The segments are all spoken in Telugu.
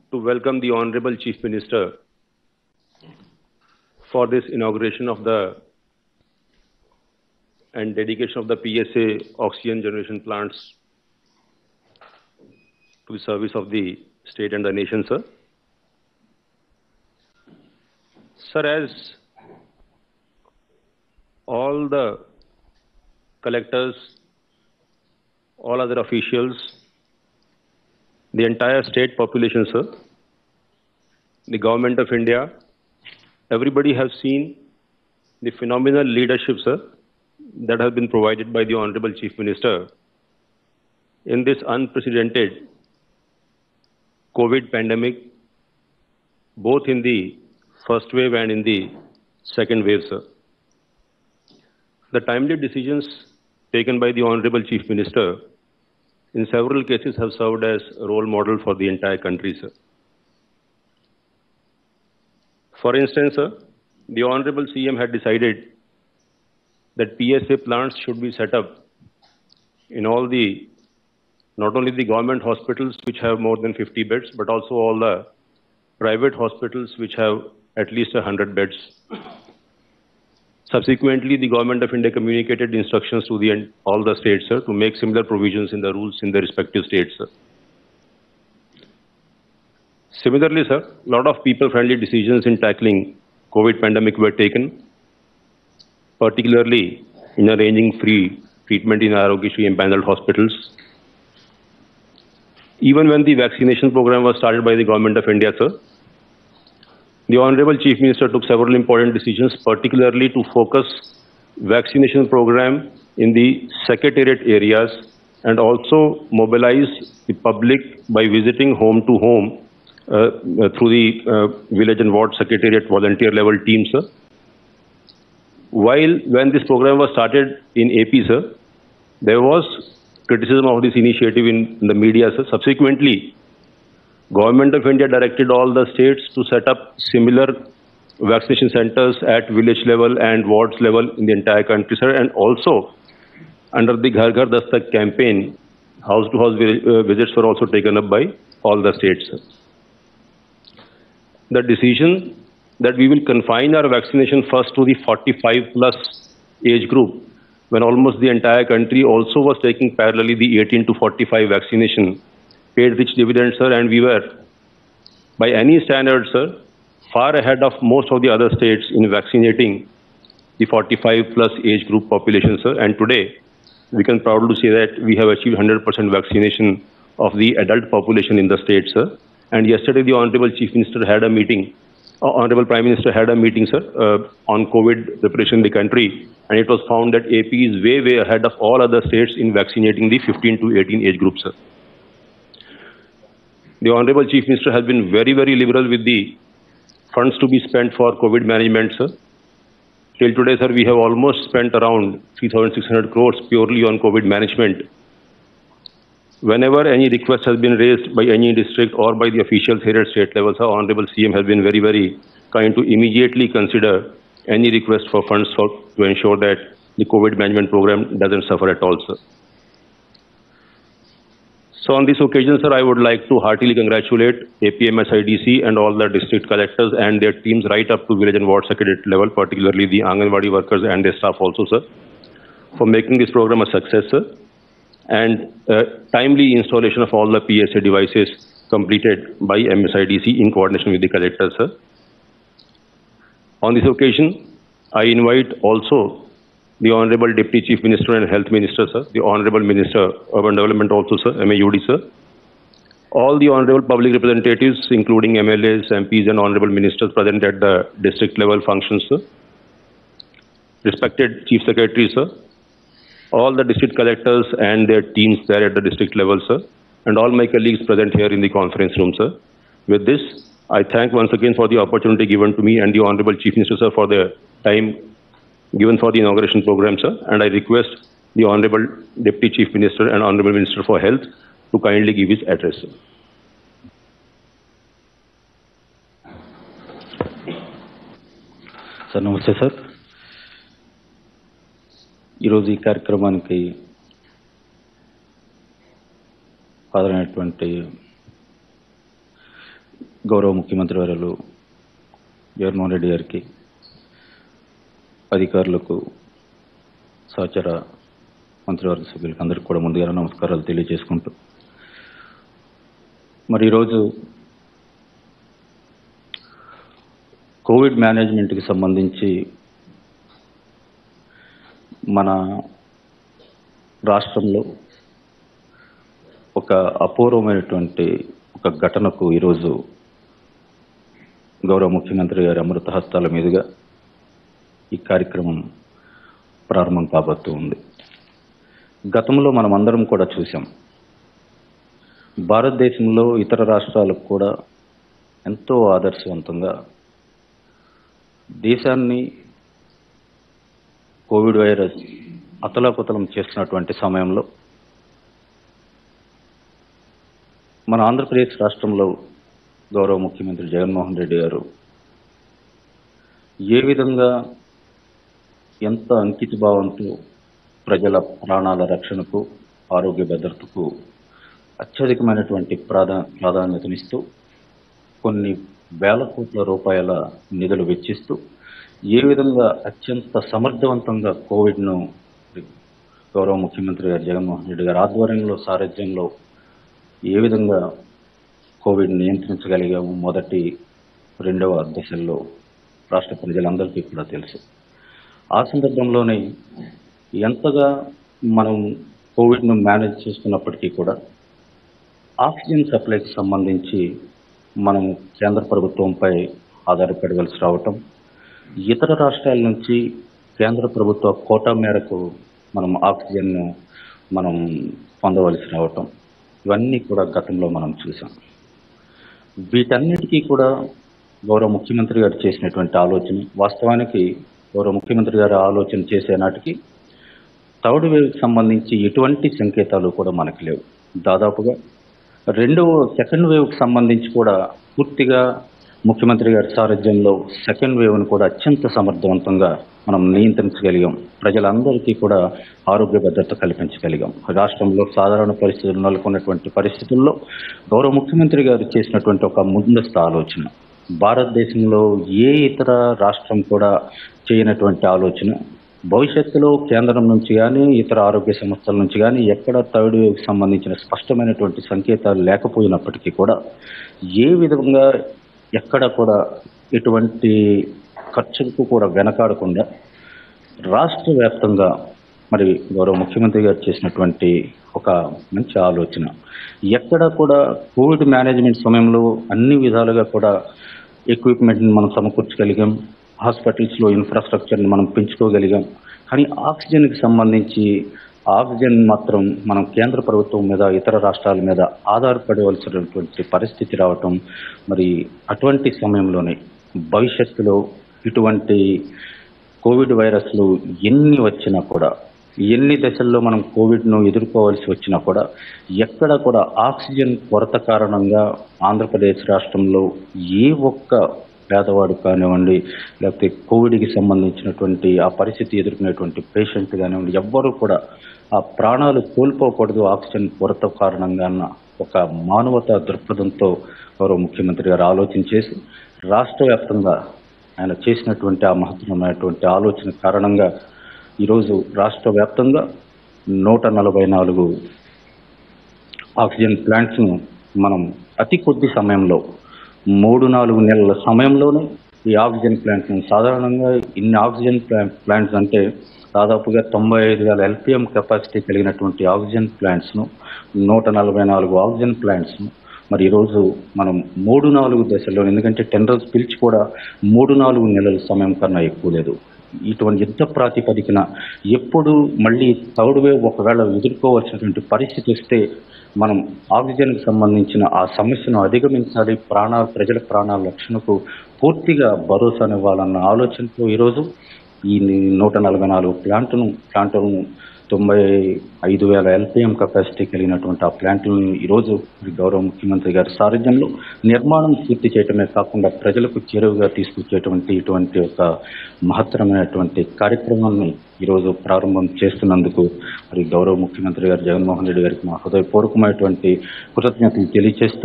to welcome the Honorable Chief Minister for this inauguration of the and dedication of the PSA oxygen generation plants to the service of the state and the nation, sir. Sir, as all the collectors, all other officials, the entire state population, sir, the government of India, everybody has seen the phenomenal leadership, sir, that has been provided by the Honorable Chief Minister in this unprecedented COVID pandemic, both in the first wave and in the second wave, sir. The timely decisions taken by the Honorable Chief Minister in several cases have served as a role model for the entire country, sir. For instance, sir, the Honorable CM had decided that PSA plants should be set up in all the, not only the government hospitals which have more than 50 beds, but also all the private hospitals which have at least 100 beds. Subsequently, the government of India communicated instructions to the, all the states, sir, to make similar provisions in the rules in the respective states, sir. Similarly, sir, a lot of people-friendly decisions in tackling COVID pandemic were taken, particularly in arranging free treatment in Arogyasri empaneled hospitals. Even when the vaccination program was started by the government of India, sir, the Honorable Chief Minister took several important decisions, particularly to focus vaccination program in the secretariat areas and also mobilize the public by visiting home to home uh, uh, through the uh, village and ward secretariat volunteer level teams, sir. While when this program was started in AP, sir, there was criticism of this initiative in, in the media, sir. Subsequently, Government of India directed all the states to set up similar vaccination centers at village level and wards level in the entire country, sir. And also, under the Ghar Ghar Dastak campaign, house-to-house visits were also taken up by all the states, sir. The decision that we will confine our vaccination first to the 45 plus age group, when almost the entire country also was taking parallelly the 18 to 45 vaccination, paid rich dividends, sir, and we were, by any standard, sir, far ahead of most of the other states in vaccinating the 45 plus age group population, sir. And today, we can proudly say that we have achieved 100% vaccination of the adult population in the state, sir. And yesterday, the Honorable Chief Minister had a meeting, uh, Honorable Prime Minister had a meeting, sir, uh, on COVID preparation in the country. And it was found that AP is way, way ahead of all other states in vaccinating the 15 to 18 age group, sir. The Honorable Chief Minister has been very, very liberal with the funds to be spent for COVID management, sir. Till today, sir, we have almost spent around 3,600 crores purely on COVID management. Whenever any request has been raised by any district or by the officials here at state level, sir, Honorable CM has been very, very kind to immediately consider any request for funds for, to ensure that the COVID management program doesn't suffer at all, sir. So on this occasion, sir, I would like to heartily congratulate APMSIDC and all the district collectors and their teams right up to village and ward secretariat level, particularly the Anganwadi workers and their staff also, sir, for making this program a success, sir, and uh, timely installation of all the PSA devices completed by MSIDC in coordination with the collectors, sir. On this occasion, I invite also the Honorable Deputy Chief Minister and Health Minister, sir, the Honorable Minister, Urban Development also, sir, MAUD, sir, all the Honorable Public Representatives, including MLAs, MPs, and Honorable Ministers present at the district level functions, sir, respected Chief Secretary, sir, all the district collectors and their teams there at the district level, sir, and all my colleagues present here in the conference room, sir. With this, I thank once again for the opportunity given to me and the Honorable Chief Minister, sir, for the time given for the inauguration program, sir, and I request the Honorable Deputy Chief Minister and Honorable Minister for Health to kindly give his address, sir. Sir నమస్తే సార్ ఈరోజు ఈ కార్యక్రమానికి హాజరైనటువంటి గౌరవ ముఖ్యమంత్రి వర్యులు జగన్మోహన్ రెడ్డి గారికి అధికారులకు సహచర మంత్రివర్గ సభ్యులకు అందరికీ కూడా ముందుగా నమస్కారాలు తెలియజేసుకుంటూ మరి ఈరోజు కోవిడ్ మేనేజ్మెంట్కి సంబంధించి మన రాష్ట్రంలో ఒక అపూర్వమైనటువంటి ఒక ఘటనకు ఈరోజు గౌరవ ముఖ్యమంత్రి గారి అమృత హస్తాల మీదుగా ఈ కార్యక్రమం ప్రారంభం కాబోతూ ఉంది గతంలో మనం అందరం కూడా చూసాం భారతదేశంలో ఇతర రాష్ట్రాలకు కూడా ఎంతో ఆదర్శవంతంగా దేశాన్ని కోవిడ్ వైరస్ అతలాకుతలం చేస్తున్నటువంటి సమయంలో మన ఆంధ్రప్రదేశ్ రాష్ట్రంలో గౌరవ ముఖ్యమంత్రి జగన్మోహన్ రెడ్డి గారు ఏ విధంగా ఎంత అంకిత భావంతో ప్రజల ప్రాణాల రక్షణకు ఆరోగ్య భద్రతకు అత్యధికమైనటువంటి ప్రాధా ప్రాధాన్యతనిస్తూ కొన్ని వేల కోట్ల రూపాయల నిధులు వెచ్చిస్తూ ఏ విధంగా అత్యంత సమర్థవంతంగా కోవిడ్ను గౌరవ ముఖ్యమంత్రి గారు జగన్మోహన్ రెడ్డి గారి ఆధ్వర్యంలో సారథ్యంలో ఏ విధంగా కోవిడ్ నియంత్రించగలిగాము మొదటి రెండవ దశల్లో రాష్ట్ర ప్రజలందరికీ కూడా తెలుసు ఆ సందర్భంలోనే ఎంతగా మనం కోవిడ్ను మేనేజ్ చేసుకున్నప్పటికీ కూడా ఆక్సిజన్ సప్లైకి సంబంధించి మనం కేంద్ర ప్రభుత్వంపై ఆధారపడవలసి రావటం ఇతర రాష్ట్రాల నుంచి కేంద్ర ప్రభుత్వ కోటా మేరకు మనం ఆక్సిజన్ను మనం పొందవలసి రావటం ఇవన్నీ కూడా గతంలో మనం చూసాం వీటన్నిటికీ కూడా గౌరవ ముఖ్యమంత్రి గారు చేసినటువంటి ఆలోచన వాస్తవానికి గౌరవ ముఖ్యమంత్రి గారు ఆలోచన చేసే నాటికి థర్డ్ వేవ్కి సంబంధించి ఎటువంటి సంకేతాలు కూడా మనకు లేవు దాదాపుగా రెండవ సెకండ్ వేవ్కి సంబంధించి కూడా పూర్తిగా ముఖ్యమంత్రి గారి సారథ్యంలో సెకండ్ వేవ్ను కూడా అత్యంత సమర్థవంతంగా మనం నియంత్రించగలిగాం ప్రజలందరికీ కూడా ఆరోగ్య భద్రత కల్పించగలిగాం రాష్ట్రంలో సాధారణ పరిస్థితులు నెలకొన్నటువంటి పరిస్థితుల్లో గౌరవ ముఖ్యమంత్రి గారు చేసినటువంటి ఒక ముందస్తు ఆలోచన భారతదేశంలో ఏ ఇతర రాష్ట్రం కూడా చేయనటువంటి ఆలోచన భవిష్యత్తులో కేంద్రం నుంచి కానీ ఇతర ఆరోగ్య సంస్థల నుంచి కానీ ఎక్కడ థర్డ్ వేవ్కి సంబంధించిన స్పష్టమైనటువంటి సంకేతాలు లేకపోయినప్పటికీ కూడా ఏ విధంగా ఎక్కడ కూడా ఎటువంటి ఖర్చులకు కూడా వెనకాడకుండా రాష్ట్ర వ్యాప్తంగా మరి గౌరవ ముఖ్యమంత్రి గారు చేసినటువంటి ఒక మంచి ఆలోచన ఎక్కడ కూడా కోవిడ్ మేనేజ్మెంట్ సమయంలో అన్ని విధాలుగా కూడా ఎక్విప్మెంట్ని మనం సమకూర్చగలిగాం హాస్పిటల్స్లో ఇన్ఫ్రాస్ట్రక్చర్ని మనం పెంచుకోగలిగాం కానీ ఆక్సిజన్కి సంబంధించి ఆక్సిజన్ మాత్రం మనం కేంద్ర ప్రభుత్వం మీద ఇతర రాష్ట్రాల మీద ఆధారపడవలసినటువంటి పరిస్థితి రావటం మరి అటువంటి సమయంలోనే భవిష్యత్తులో ఇటువంటి కోవిడ్ వైరస్లు ఎన్ని వచ్చినా కూడా ఎన్ని దశల్లో మనం కోవిడ్ను ఎదుర్కోవాల్సి వచ్చినా కూడా ఎక్కడ కూడా ఆక్సిజన్ కొరత కారణంగా ఆంధ్రప్రదేశ్ రాష్ట్రంలో ఏ ఒక్క పేదవాడు కానివ్వండి లేకపోతే కోవిడ్కి సంబంధించినటువంటి ఆ పరిస్థితి ఎదుర్కొనేటువంటి పేషెంట్ కానివ్వండి ఎవ్వరూ కూడా ఆ ప్రాణాలు కోల్పోకూడదు ఆక్సిజన్ కొరత కారణంగా అన్న ఒక మానవతా దృక్పథంతో గౌరవ ముఖ్యమంత్రి గారు ఆలోచన చేసి రాష్ట్ర వ్యాప్తంగా ఆయన చేసినటువంటి ఆ మహత్తరమైనటువంటి ఆలోచన కారణంగా ఈరోజు రాష్ట్ర వ్యాప్తంగా నూట నలభై నాలుగు ఆక్సిజన్ ప్లాంట్స్ను మనం అతి కొద్ది సమయంలో మూడు నాలుగు నెలల సమయంలోనే ఈ ఆక్సిజన్ ప్లాంట్ను సాధారణంగా ఇన్ని ఆక్సిజన్ ప్లా- ప్లాంట్స్ అంటే దాదాపుగా తొంభై ఐదు వేల ఎల్పిఎం కెపాసిటీ కలిగినటువంటి ఆక్సిజన్ ప్లాంట్స్ను నూట నలభై నాలుగు ఆక్సిజన్ ప్లాంట్స్ను మరి ఈరోజు మనం మూడు నాలుగు దశల్లో ఎందుకంటే టెండర్స్ పిలిచి కూడా మూడు నాలుగు నెలల సమయం కన్నా ఎక్కువ లేదు ఇటువంటి యుద్ధ ప్రాతిపదికన ఎప్పుడు మళ్ళీ థర్డ్ వేవ్ ఒకవేళ ఎదుర్కోవాల్సినటువంటి పరిస్థితి వస్తే మనం ఆక్సిజన్కి సంబంధించిన ఆ సమస్యను అధిగమించాలి ప్రాణాలు ప్రజల ప్రాణాల రక్షణకు పూర్తిగా భరోసానివ్వాలన్న ఆలోచనతో ఈరోజు ఈ నూట నలభై నాలుగు ప్లాంట్ను ప్లాంట్లను తొంభై ఐదు వేల ఎల్పిఎం కెపాసిటీ కలిగినటువంటి ఆ ప్లాంట్లను ఈరోజు మరి గౌరవ ముఖ్యమంత్రి గారి సారథ్యంలో నిర్మాణం పూర్తి చేయటమే కాకుండా ప్రజలకు చేరువుగా తీసుకొచ్చేటువంటి ఇటువంటి ఒక మహత్తరమైనటువంటి కార్యక్రమాన్ని ఈరోజు ప్రారంభం చేస్తున్నందుకు మరి గౌరవ ముఖ్యమంత్రి గారు జగన్మోహన్ రెడ్డి గారికి మా హృదయపూర్వకమైనటువంటి కృతజ్ఞతలు తెలియజేస్తూ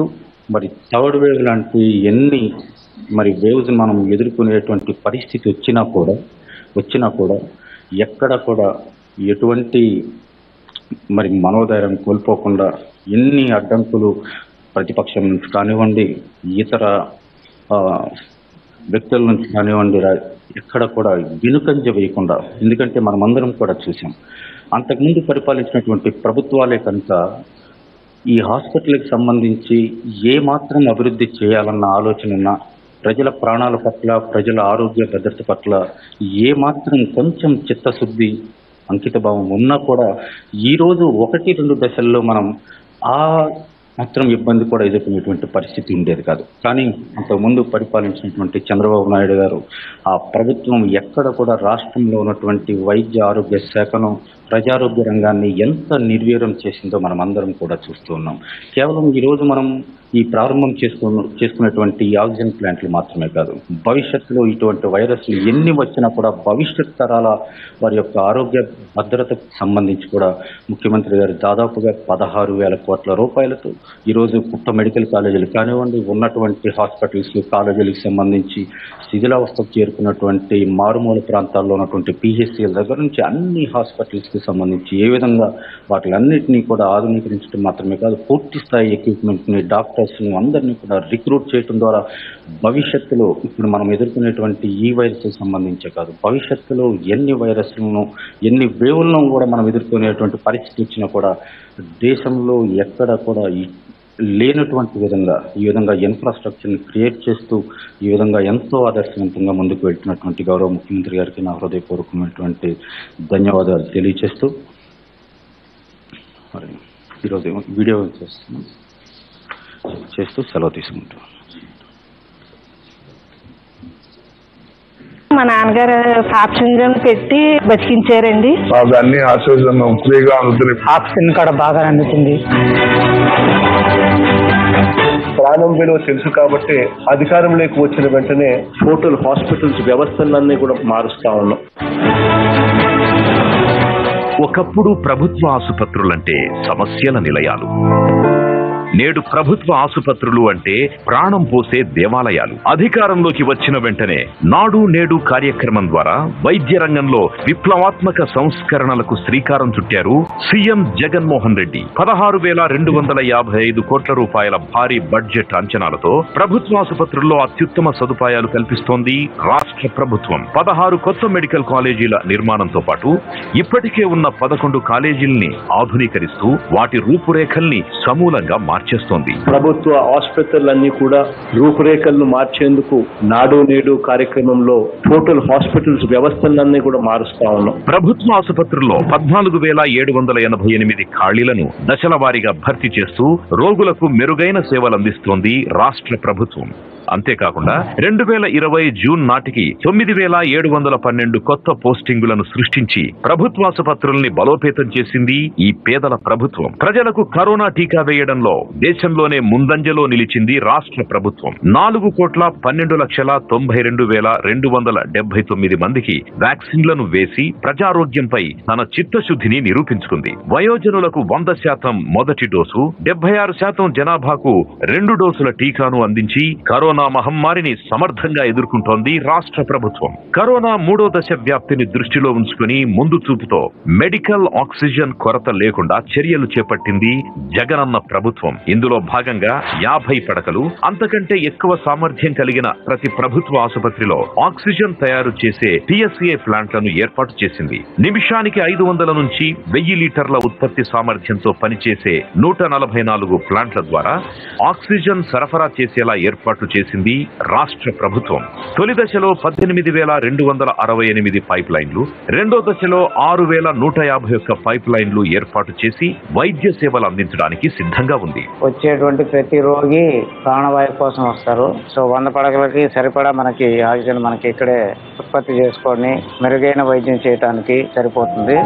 మరి థర్డ్ వేవ్ లాంటి ఎన్ని మరి వేవ్స్ మనం ఎదుర్కొనేటువంటి పరిస్థితి వచ్చినా కూడా వచ్చినా కూడా ఎక్కడ కూడా ఎటువంటి మరి మనోధైర్యం కోల్పోకుండా ఎన్ని అడ్డంకులు ప్రతిపక్షం నుంచి కానివ్వండి ఇతర ఆ, వ్యక్తుల నుంచి కానివ్వండి రా- ఎక్కడ కూడా వెనుకంజ వేయకుండా ఎందుకంటే మనమందరం కూడా చూసాం అంతకుముందు పరిపాలించినటువంటి ప్రభుత్వాలే కనుక ఈ హాస్పిటల్కి సంబంధించి ఏ మాత్రం అభివృద్ధి చేయాలన్న ఆలోచన ఉన్నా ప్రజల ప్రాణాల పట్ల ప్రజల ఆరోగ్య భద్రత పట్ల ఏ మాత్రం కొంచెం చిత్తశుద్ధి అంకితభావం ఉన్నా కూడా ఈరోజు ఒకటి రెండు దశల్లో మనం ఆ మాత్రం ఇబ్బంది కూడా ఎదుర్కొనేటువంటి పరిస్థితి ఉండేది కాదు కానీ అంతకుముందు పరిపాలించినటువంటి చంద్రబాబు నాయుడు గారు ఆ ప్రభుత్వం ఎక్కడ కూడా రాష్ట్రంలో ఉన్నటువంటి వైద్య ఆరోగ్య శాఖను ప్రజారోగ్య రంగాన్ని ఎంత నిర్వీర్యం చేసిందో మనం అందరం కూడా చూస్తూ ఉన్నాం కేవలం ఈరోజు మనం ఈ ప్రారంభం చేసుకున్న చేసుకున్నటువంటి ఈ ఆక్సిజన్ ప్లాంట్లు మాత్రమే కాదు భవిష్యత్తులో ఇటువంటి వైరస్లు ఎన్ని వచ్చినా కూడా భవిష్యత్ తరాల వారి యొక్క ఆరోగ్య భద్రతకు సంబంధించి కూడా ముఖ్యమంత్రి గారు దాదాపుగా పదహారు వేల కోట్ల రూపాయలతో ఈరోజు పుట్ట మెడికల్ కాలేజీలు కానివ్వండి ఉన్నటువంటి హాస్పిటల్స్ కాలేజీలకు సంబంధించి శిథిలావస్థకు చేరుకున్నటువంటి మారుమూల ప్రాంతాల్లో ఉన్నటువంటి పిహెచ్సిల దగ్గర నుంచి అన్ని హాస్పిటల్స్కి సంబంధించి ఏ విధంగా వాటిలన్నింటినీ కూడా ఆధునీకరించడం మాత్రమే కాదు పూర్తి స్థాయి ఎక్విప్మెంట్ని డాక్టర్స్ని అందరినీ కూడా రిక్రూట్ చేయడం ద్వారా భవిష్యత్తులో ఇప్పుడు మనం ఎదుర్కొనేటువంటి ఈ వైరస్ సంబంధించే కాదు భవిష్యత్తులో ఎన్ని వైరస్లను ఎన్ని వేవులను కూడా మనం ఎదుర్కొనేటువంటి పరిస్థితి వచ్చినా కూడా దేశంలో ఎక్కడ కూడా ఈ లేనటువంటి విధంగా ఈ విధంగా ఇన్ఫ్రాస్ట్రక్చర్ని క్రియేట్ చేస్తూ ఈ విధంగా ఎంతో ఆదర్శవంతంగా ముందుకు వెళ్తున్నటువంటి గౌరవ ముఖ్యమంత్రి గారికి నా హృదయపూర్వకమైనటువంటి ధన్యవాదాలు తెలియజేస్తూ మరి ఈరోజు ఏమో వీడియో చేస్తున్నాం చేస్తూ సెలవు తీసుకుంటాం మా నాన్నగారు ఆక్సిజన్ పెట్టి బతికించారండి మాకు అన్ని ఆక్సిజన్ ఫ్రీగా అందుతున్నాయి ఆక్సిజన్ కూడా బాగా అందుతుంది ప్రాణం విలువ తెలుసు కాబట్టి అధికారంలోకి వచ్చిన వెంటనే టోటల్ హాస్పిటల్స్ వ్యవస్థలన్నీ కూడా మారుస్తా ఉన్నాం ఒకప్పుడు ప్రభుత్వ ఆసుపత్రులంటే సమస్యల నిలయాలు నేడు ప్రభుత్వ ఆసుపత్రులు అంటే ప్రాణం పోసే దేవాలయాలు అధికారంలోకి వచ్చిన వెంటనే నాడు నేడు కార్యక్రమం ద్వారా వైద్య రంగంలో విప్లవాత్మక సంస్కరణలకు శ్రీకారం చుట్టారు సీఎం జగన్మోహన్ రెడ్డి పదహారు వేల రెండు వందల యాభై ఐదు కోట్ల రూపాయల భారీ బడ్జెట్ అంచనాలతో ప్రభుత్వ ఆసుపత్రుల్లో అత్యుత్తమ సదుపాయాలు కల్పిస్తోంది రాష్ట్ర ప్రభుత్వం పదహారు కొత్త మెడికల్ కాలేజీల నిర్మాణంతో పాటు ఇప్పటికే ఉన్న పదకొండు కాలేజీల్ని ఆధునీకరిస్తూ వాటి రూపురేఖల్ని సమూలంగా మార్చేస్తోంది ప్రభుత్వ ఆసుపత్రులన్నీ కూడా రూపురేఖలను మార్చేందుకు నాడు నేడు కార్యక్రమంలో టోటల్ హాస్పిటల్స్ వ్యవస్థలన్నీ కూడా మారుస్తా ఉన్నాం ప్రభుత్వ ఆసుపత్రుల్లో పద్నాలుగు వేల ఏడు వందల ఎనభై ఎనిమిది ఖాళీలను దశల వారీగా భర్తీ చేస్తూ రోగులకు మెరుగైన సేవలు అందిస్తోంది రాష్ట్ర ప్రభుత్వం అంతేకాకుండా రెండు వేల ఇరవై జూన్ నాటికి తొమ్మిది వేల ఏడు వందల పన్నెండు కొత్త పోస్టింగులను సృష్టించి ప్రభుత్వాసుపత్రుల్ని బలోపేతం చేసింది ఈ పేదల ప్రభుత్వం ప్రజలకు కరోనా టీకా వేయడంలో దేశంలోనే ముందంజలో నిలిచింది రాష్ట్ర ప్రభుత్వం నాలుగు కోట్ల పన్నెండు లక్షల తొంభై రెండు వేల రెండు వందల డెబ్బై తొమ్మిది మందికి వ్యాక్సిన్లను వేసి ప్రజారోగ్యంపై తన చిత్తశుద్ధిని నిరూపించుకుంది వయోజనులకు వంద శాతం మొదటి డోసు డెబ్బై ఆరు శాతం జనాభాకు రెండు డోసుల టీకాను అందించి కరోనా మహమ్మారిని సమర్థంగా ఎదుర్కొంటోంది రాష్ట్ర ప్రభుత్వం కరోనా మూడో దశ వ్యాప్తిని దృష్టిలో ఉంచుకుని ముందు చూపుతో మెడికల్ ఆక్సిజన్ కొరత లేకుండా చర్యలు చేపట్టింది జగనన్న ప్రభుత్వం ఇందులో భాగంగా యాభై పడకలు అంతకంటే ఎక్కువ సామర్థ్యం కలిగిన ప్రతి ప్రభుత్వ ఆసుపత్రిలో ఆక్సిజన్ తయారు చేసే పిఎస్ఏ ప్లాంట్లను ఏర్పాటు చేసింది నిమిషానికి ఐదు వందల నుంచి వెయ్యి లీటర్ల ఉత్పత్తి సామర్థ్యంతో పనిచేసే నూట నలభై నాలుగు ప్లాంట్ల ద్వారా ఆక్సిజన్ సరఫరా చేసేలా ఏర్పాట్లు చేసింది రాష్ట్ర ప్రభుత్వం తొలి దశలో పద్దెనిమిది వేల రెండు వందల అరవై ఎనిమిది పైప్ లైన్లు రెండో దశలో ఆరు వేల నూట యాభై ఒక్క పైప్ లైన్లు ఏర్పాటు చేసి వైద్య సేవలు అందించడానికి సిద్ధంగా ఉంది వచ్చేటువంటి ప్రతి రోగి ప్రాణవాయు కోసం వస్తారు సో వంద పడకలకి సరిపడా మనకి ఆక్సిజన్ మనకి ఇక్కడే ఉత్పత్తి చేసుకొని మెరుగైన వైద్యం చేయడానికి సరిపోతుంది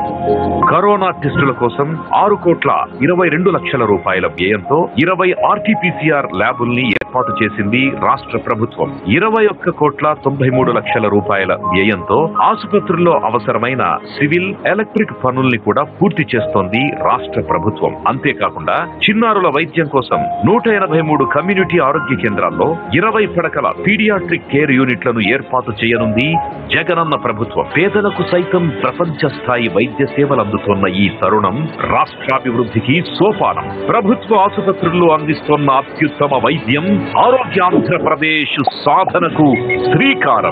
కరోనా టెస్టుల కోసం ఆరు కోట్ల ఇరవై రెండు లక్షల రూపాయల వ్యయంతో ఇరవై ఆర్టీపీసీఆర్ ల్యాబుల్ని ఏర్పాటు ఏర్పాటు చేసింది రాష్ట్ర ప్రభుత్వం ఇరవై ఒక్క కోట్ల తొంభై మూడు లక్షల రూపాయల వ్యయంతో ఆసుపత్రుల్లో అవసరమైన సివిల్ ఎలక్ట్రిక్ పనుల్ని కూడా పూర్తి చేస్తోంది రాష్ట్ర ప్రభుత్వం అంతేకాకుండా చిన్నారుల వైద్యం కోసం నూట ఎనభై మూడు కమ్యూనిటీ ఆరోగ్య కేంద్రాల్లో ఇరవై పడకల పీడియాట్రిక్ కేర్ యూనిట్లను ఏర్పాటు చేయనుంది జగనన్న ప్రభుత్వం పేదలకు సైతం ప్రపంచ స్థాయి వైద్య సేవలు అందుతున్న ఈ తరుణం రాష్ట్రాభివృద్ధికి సోపానం ప్రభుత్వ ఆసుపత్రుల్లో అందిస్తున్న అత్యుత్తమ వైద్యం ఆరోగ్యాంధ్రప్రదేశ్ సాధనకు శ్రీకారం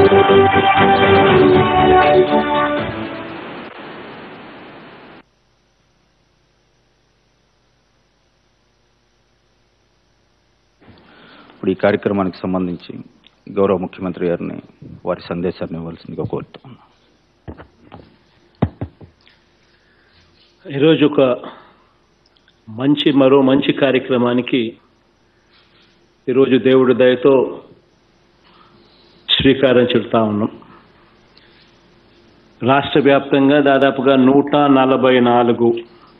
ఇప్పుడు ఈ కార్యక్రమానికి సంబంధించి గౌరవ ముఖ్యమంత్రి గారిని వారి సందేశాన్ని ఇవ్వాల్సిందిగా కోరుతున్నాను ఈరోజు ఒక మంచి మరో మంచి కార్యక్రమానికి ఈరోజు దేవుడి దయతో శ్రీకారం చుడతా ఉన్నాం రాష్ట్ర వ్యాప్తంగా దాదాపుగా నూట నలభై నాలుగు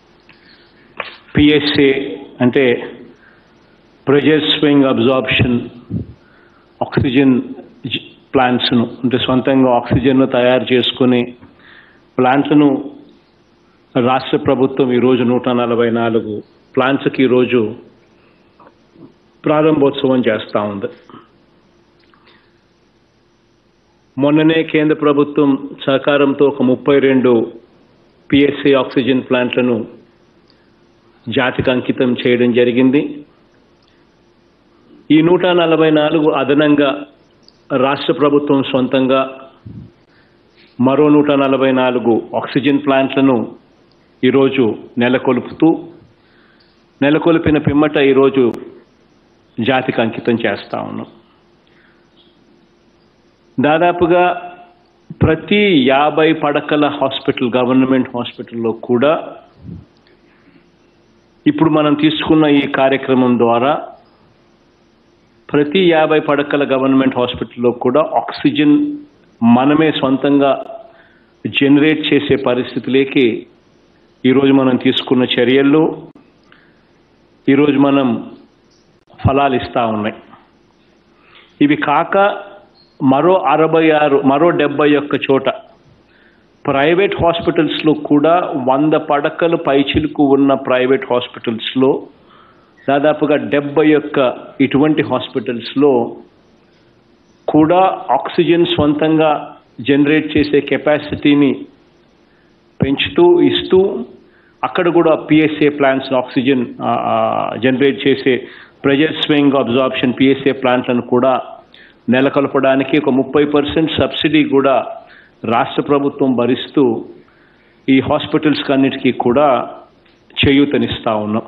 పిఎస్ఏ అంటే ప్రెజర్ స్వింగ్ అబ్జార్ప్షన్ ఆక్సిజన్ ప్లాంట్స్ను అంటే సొంతంగా ఆక్సిజన్ను తయారు చేసుకునే ప్లాంట్లను రాష్ట్ర ప్రభుత్వం ఈరోజు నూట నలభై నాలుగు ప్లాంట్స్కి ఈరోజు ప్రారంభోత్సవం చేస్తూ ఉంది మొన్ననే కేంద్ర ప్రభుత్వం సహకారంతో ఒక ముప్పై రెండు పిఎస్సి ఆక్సిజన్ ప్లాంట్లను జాతికి అంకితం చేయడం జరిగింది ఈ నూట నలభై నాలుగు అదనంగా రాష్ట్ర ప్రభుత్వం సొంతంగా మరో నూట నలభై నాలుగు ఆక్సిజన్ ప్లాంట్లను ఈరోజు నెలకొల్పుతూ నెలకొల్పిన పిమ్మట ఈరోజు జాతికి అంకితం చేస్తా ఉన్నాం దాదాపుగా ప్రతి యాభై పడకల హాస్పిటల్ గవర్నమెంట్ హాస్పిటల్లో కూడా ఇప్పుడు మనం తీసుకున్న ఈ కార్యక్రమం ద్వారా ప్రతి యాభై పడకల గవర్నమెంట్ హాస్పిటల్లో కూడా ఆక్సిజన్ మనమే సొంతంగా జనరేట్ చేసే పరిస్థితిలోకి ఈరోజు మనం తీసుకున్న చర్యల్లో ఈరోజు మనం ఫలాలు ఇస్తూ ఉన్నాయి ఇవి కాక మరో అరవై ఆరు మరో డెబ్బై ఒక్క చోట ప్రైవేట్ హాస్పిటల్స్లో కూడా వంద పడకలు పైచిలుకు ఉన్న ప్రైవేట్ హాస్పిటల్స్లో దాదాపుగా డెబ్బై ఒక్క ఇటువంటి హాస్పిటల్స్లో కూడా ఆక్సిజన్ స్వంతంగా జనరేట్ చేసే కెపాసిటీని పెంచుతూ ఇస్తూ అక్కడ కూడా పిఎస్ఏ ప్లాంట్స్ ఆక్సిజన్ జనరేట్ చేసే ప్రెజర్ స్వింగ్ అబ్జార్ప్షన్ పిఎస్ఏ ప్లాంట్లను కూడా నెలకొల్పడానికి ఒక ముప్పై పర్సెంట్ సబ్సిడీ కూడా రాష్ట్ర ప్రభుత్వం భరిస్తూ ఈ హాస్పిటల్స్ అన్నిటికీ కూడా చేయూతనిస్తూ ఉన్నాం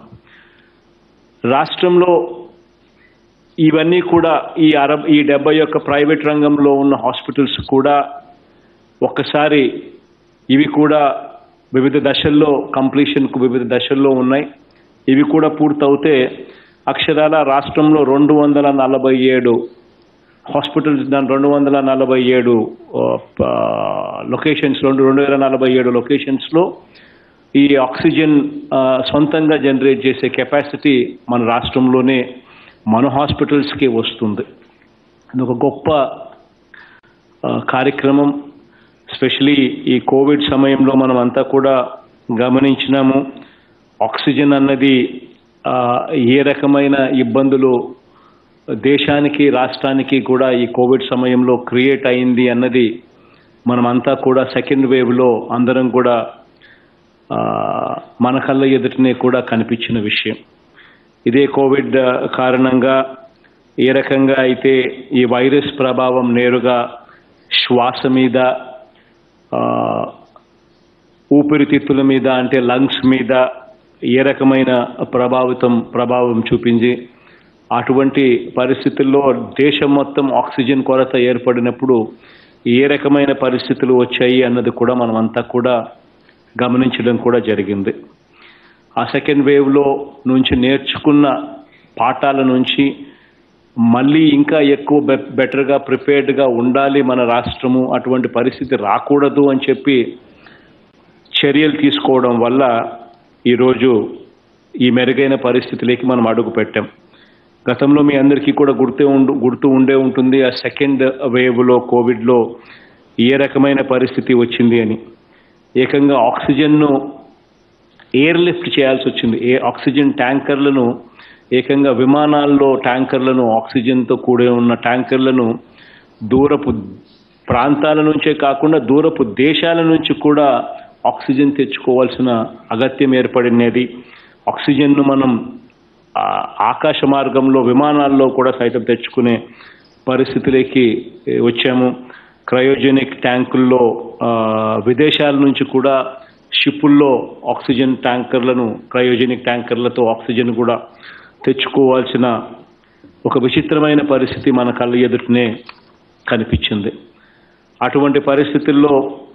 రాష్ట్రంలో ఇవన్నీ కూడా ఈ అరబ్ ఈ డెబ్బై ఒక్క ప్రైవేట్ రంగంలో ఉన్న హాస్పిటల్స్ కూడా ఒక్కసారి ఇవి కూడా వివిధ దశల్లో కంప్లీషన్కు వివిధ దశల్లో ఉన్నాయి ఇవి కూడా పూర్తవుతే అక్షరాల రాష్ట్రంలో రెండు వందల నలభై ఏడు హాస్పిటల్స్ దాని రెండు వందల నలభై ఏడు లొకేషన్స్ రెండు రెండు వేల నలభై ఏడు లొకేషన్స్లో ఈ ఆక్సిజన్ ఆ, సొంతంగా జనరేట్ చేసే కెపాసిటీ మన రాష్ట్రంలోనే మన హాస్పిటల్స్కి వస్తుంది ఇది ఒక గొప్ప ఆ, కార్యక్రమం స్పెషలీ ఈ కోవిడ్ సమయంలో మనం అంతా కూడా గమనించినాము ఆక్సిజన్ అన్నది ఆ, ఏ రకమైన ఇబ్బందులు దేశానికి రాష్ట్రానికి కూడా ఈ కోవిడ్ సమయంలో క్రియేట్ అయింది అన్నది మనమంతా కూడా సెకండ్ వేవ్లో అందరం కూడా ఆ, మన కళ్ళ ఎదుటనే కూడా కనిపించిన విషయం ఇదే కోవిడ్ ఆ, కారణంగా ఏ రకంగా అయితే ఈ వైరస్ ప్రభావం నేరుగా శ్వాస మీద ఆ, ఊపిరితిత్తుల మీద అంటే లంగ్స్ మీద ఏ రకమైన ప్రభావితం ప్రభావం చూపింది అటువంటి పరిస్థితుల్లో దేశం మొత్తం ఆక్సిజన్ కొరత ఏర్పడినప్పుడు ఏ రకమైన పరిస్థితులు వచ్చాయి అన్నది కూడా మనమంతా కూడా గమనించడం కూడా జరిగింది ఆ సెకండ్ వేవ్లో నుంచి నేర్చుకున్న పాఠాల నుంచి మళ్ళీ ఇంకా ఎక్కువ బె బెటర్గా ప్రిపేర్డ్గా ఉండాలి మన రాష్ట్రము అటువంటి పరిస్థితి రాకూడదు అని చెప్పి చర్యలు తీసుకోవడం వల్ల ఈరోజు ఈ మెరుగైన పరిస్థితిలోకి మనం అడుగు పెట్టాం గతంలో మీ అందరికీ కూడా గుర్తే ఉండు గుర్తు ఉండే ఉంటుంది ఆ సెకండ్ వేవ్లో కోవిడ్లో ఏ రకమైన పరిస్థితి వచ్చింది అని ఏకంగా ఆక్సిజన్ను ఎయిర్ లిఫ్ట్ చేయాల్సి వచ్చింది ఏ ఆక్సిజన్ ట్యాంకర్లను ఏకంగా విమానాల్లో ట్యాంకర్లను ఆక్సిజన్తో కూడి ఉన్న ట్యాంకర్లను దూరపు ప్రాంతాల నుంచే కాకుండా దూరపు దేశాల నుంచి కూడా ఆక్సిజన్ తెచ్చుకోవాల్సిన అగత్యం ఏర్పడినది ఆక్సిజన్ను మనం ఆ, ఆకాశ మార్గంలో విమానాల్లో కూడా సైతం తెచ్చుకునే పరిస్థితిలోకి ఏ, వచ్చాము క్రయోజెనిక్ ట్యాంకుల్లో ఆ, విదేశాల నుంచి కూడా షిప్పుల్లో ఆక్సిజన్ ట్యాంకర్లను క్రయోజెనిక్ ట్యాంకర్లతో ఆక్సిజన్ కూడా తెచ్చుకోవాల్సిన ఒక విచిత్రమైన పరిస్థితి మన కళ్ళ ఎదుటనే కనిపించింది అటువంటి పరిస్థితుల్లో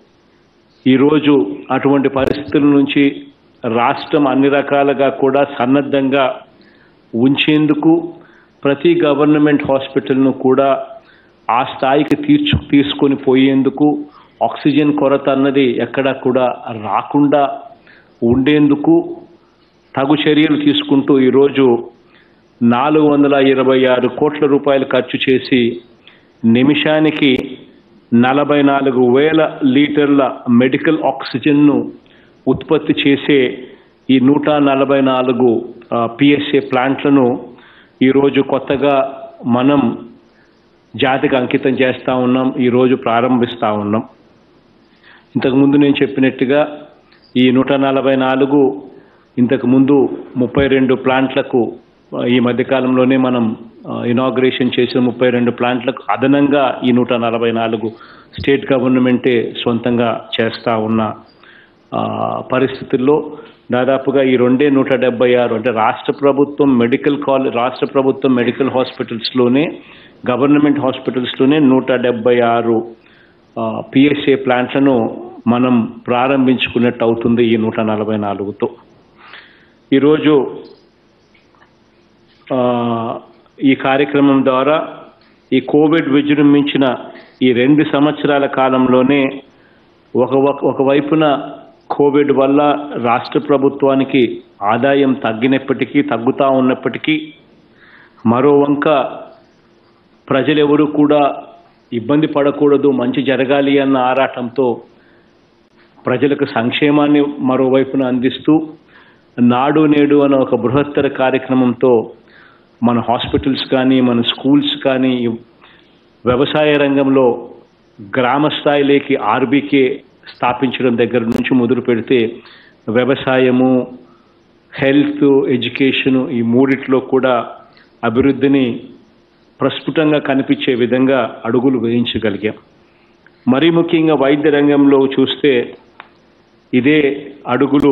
ఈరోజు అటువంటి పరిస్థితుల నుంచి రాష్ట్రం అన్ని రకాలుగా కూడా సన్నద్ధంగా ఉంచేందుకు ప్రతి గవర్నమెంట్ హాస్పిటల్ను కూడా ఆ స్థాయికి తీర్చు తీసుకొని పోయేందుకు ఆక్సిజన్ కొరత అన్నది ఎక్కడా కూడా రాకుండా ఉండేందుకు తగు చర్యలు తీసుకుంటూ ఈరోజు నాలుగు వందల ఇరవై ఆరు కోట్ల రూపాయలు ఖర్చు చేసి నిమిషానికి నలభై నాలుగు వేల లీటర్ల మెడికల్ ఆక్సిజన్ను ఉత్పత్తి చేసే ఈ నూట నలభై నాలుగు పిఎస్ఏ ప్లాంట్లను ఈరోజు కొత్తగా మనం జాతికి అంకితం చేస్తూ ఉన్నాం ఈరోజు ప్రారంభిస్తూ ఉన్నాం ఇంతకుముందు నేను చెప్పినట్టుగా ఈ నూట నలభై నాలుగు ఇంతకు ముందు ముప్పై రెండు ప్లాంట్లకు ఆ, ఈ మధ్యకాలంలోనే మనం ఇనాగ్రేషన్ చేసిన ముప్పై రెండు ప్లాంట్లకు అదనంగా ఈ నూట నలభై నాలుగు స్టేట్ గవర్నమెంటే సొంతంగా చేస్తూ ఉన్న ఆ, పరిస్థితుల్లో దాదాపుగా ఈ రెండే నూట డెబ్బై ఆరు అంటే రాష్ట్ర ప్రభుత్వం మెడికల్ కాలేజ్ రాష్ట్ర ప్రభుత్వం మెడికల్ హాస్పిటల్స్లోనే గవర్నమెంట్ హాస్పిటల్స్లోనే నూట డెబ్బై ఆరు పిఎస్ఏ ప్లాంట్లను మనం ప్రారంభించుకున్నట్టు అవుతుంది ఈ నూట నలభై నాలుగుతో ఈరోజు ఆ, ఈ కార్యక్రమం ద్వారా ఈ కోవిడ్ విజృంభించిన ఈ రెండు సంవత్సరాల కాలంలోనే ఒక ఒకవైపున కోవిడ్ వల్ల రాష్ట్ర ప్రభుత్వానికి ఆదాయం తగ్గినప్పటికీ తగ్గుతూ ఉన్నప్పటికీ మరో వంక ప్రజలెవరూ కూడా ఇబ్బంది పడకూడదు మంచి జరగాలి అన్న ఆరాటంతో ప్రజలకు సంక్షేమాన్ని మరోవైపున అందిస్తూ నాడు నేడు అనే ఒక బృహత్తర కార్యక్రమంతో మన హాస్పిటల్స్ కానీ మన స్కూల్స్ కానీ వ్యవసాయ రంగంలో గ్రామ స్థాయిలోకి ఆర్బీకే స్థాపించడం దగ్గర నుంచి మొదలు పెడితే వ్యవసాయము హెల్త్ ఎడ్యుకేషన్ ఈ మూడిట్లో కూడా అభివృద్ధిని ప్రస్ఫుటంగా కనిపించే విధంగా అడుగులు వేయించగలిగాం మరీ ముఖ్యంగా వైద్య రంగంలో చూస్తే ఇదే అడుగులు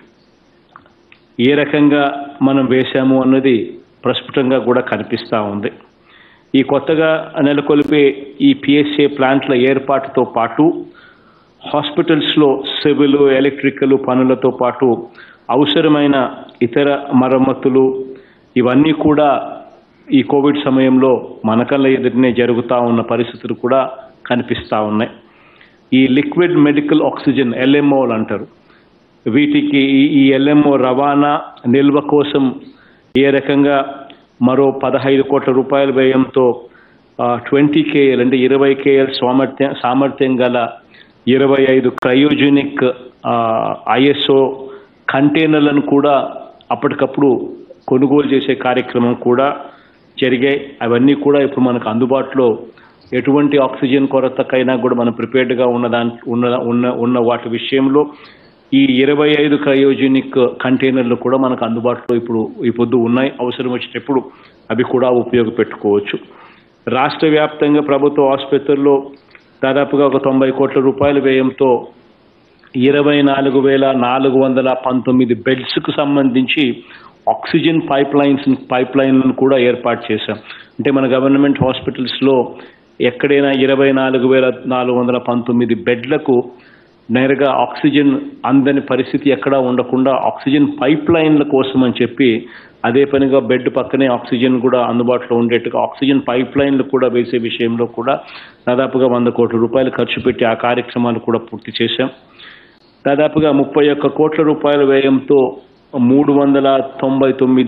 ఏ రకంగా మనం వేశాము అన్నది ప్రస్ఫుటంగా కూడా కనిపిస్తూ ఉంది ఈ కొత్తగా నెలకొల్పే ఈ పిఎస్ఏ ప్లాంట్ల ఏర్పాటుతో పాటు హాస్పిటల్స్లో సివిల్ ఎలక్ట్రికల్ పనులతో పాటు అవసరమైన ఇతర మరమ్మతులు ఇవన్నీ కూడా ఈ కోవిడ్ సమయంలో మన కళ్ళ ఎదుటనే జరుగుతూ ఉన్న పరిస్థితులు కూడా కనిపిస్తూ ఉన్నాయి ఈ లిక్విడ్ మెడికల్ ఆక్సిజన్ ఎల్ఎంఓలు అంటారు వీటికి ఈ- ఈ ఎల్ఎంఓ రవాణా నిల్వ కోసం ఏ రకంగా మరో పదహైదు కోట్ల రూపాయల వ్యయంతో ట్వంటీ కేఎల్ అంటే ఇరవై కేఎల్ సామర్థ్యం సామర్థ్యం గల ఇరవై ఐదు క్రయోజెనిక్ ఐఎస్ఓ కంటైనర్లను కూడా అప్పటికప్పుడు కొనుగోలు చేసే కార్యక్రమం కూడా జరిగాయి అవన్నీ కూడా ఇప్పుడు మనకు అందుబాటులో ఎటువంటి ఆక్సిజన్ కొరతకైనా కూడా మనం ప్రిపేర్డ్గా ఉన్న దాని ఉన్న ఉన్న ఉన్న వాటి విషయంలో ఈ ఇరవై ఐదు క్రయోజెనిక్ కంటైనర్లు కూడా మనకు అందుబాటులో ఇప్పుడు ఈ పొద్దు ఉన్నాయి అవసరం వచ్చినప్పుడు అవి కూడా ఉపయోగపెట్టుకోవచ్చు రాష్ట్ర వ్యాప్తంగా ప్రభుత్వ ఆసుపత్రుల్లో దాదాపుగా ఒక తొంభై కోట్ల రూపాయల వ్యయంతో ఇరవై నాలుగు వేల నాలుగు వందల పంతొమ్మిది బెడ్స్కు సంబంధించి ఆక్సిజన్ పైప్ లైన్స్ పైప్ లైన్లను కూడా ఏర్పాటు చేశాం అంటే మన గవర్నమెంట్ హాస్పిటల్స్లో ఎక్కడైనా ఇరవై నాలుగు వేల నాలుగు వందల పంతొమ్మిది బెడ్లకు నేరుగా ఆక్సిజన్ అందని పరిస్థితి ఎక్కడా ఉండకుండా ఆక్సిజన్ పైప్ లైన్ల కోసం అని చెప్పి అదే పనిగా బెడ్ పక్కనే ఆక్సిజన్ కూడా అందుబాటులో ఉండేట్టుగా ఆక్సిజన్ పైప్ లైన్లు కూడా వేసే విషయంలో కూడా దాదాపుగా వంద కోట్ల రూపాయలు ఖర్చు పెట్టి ఆ కార్యక్రమాలు కూడా పూర్తి చేశాం దాదాపుగా ముప్పై ఒక్క కోట్ల రూపాయల వ్యయంతో మూడు వందల తొంభై తొమ్మిది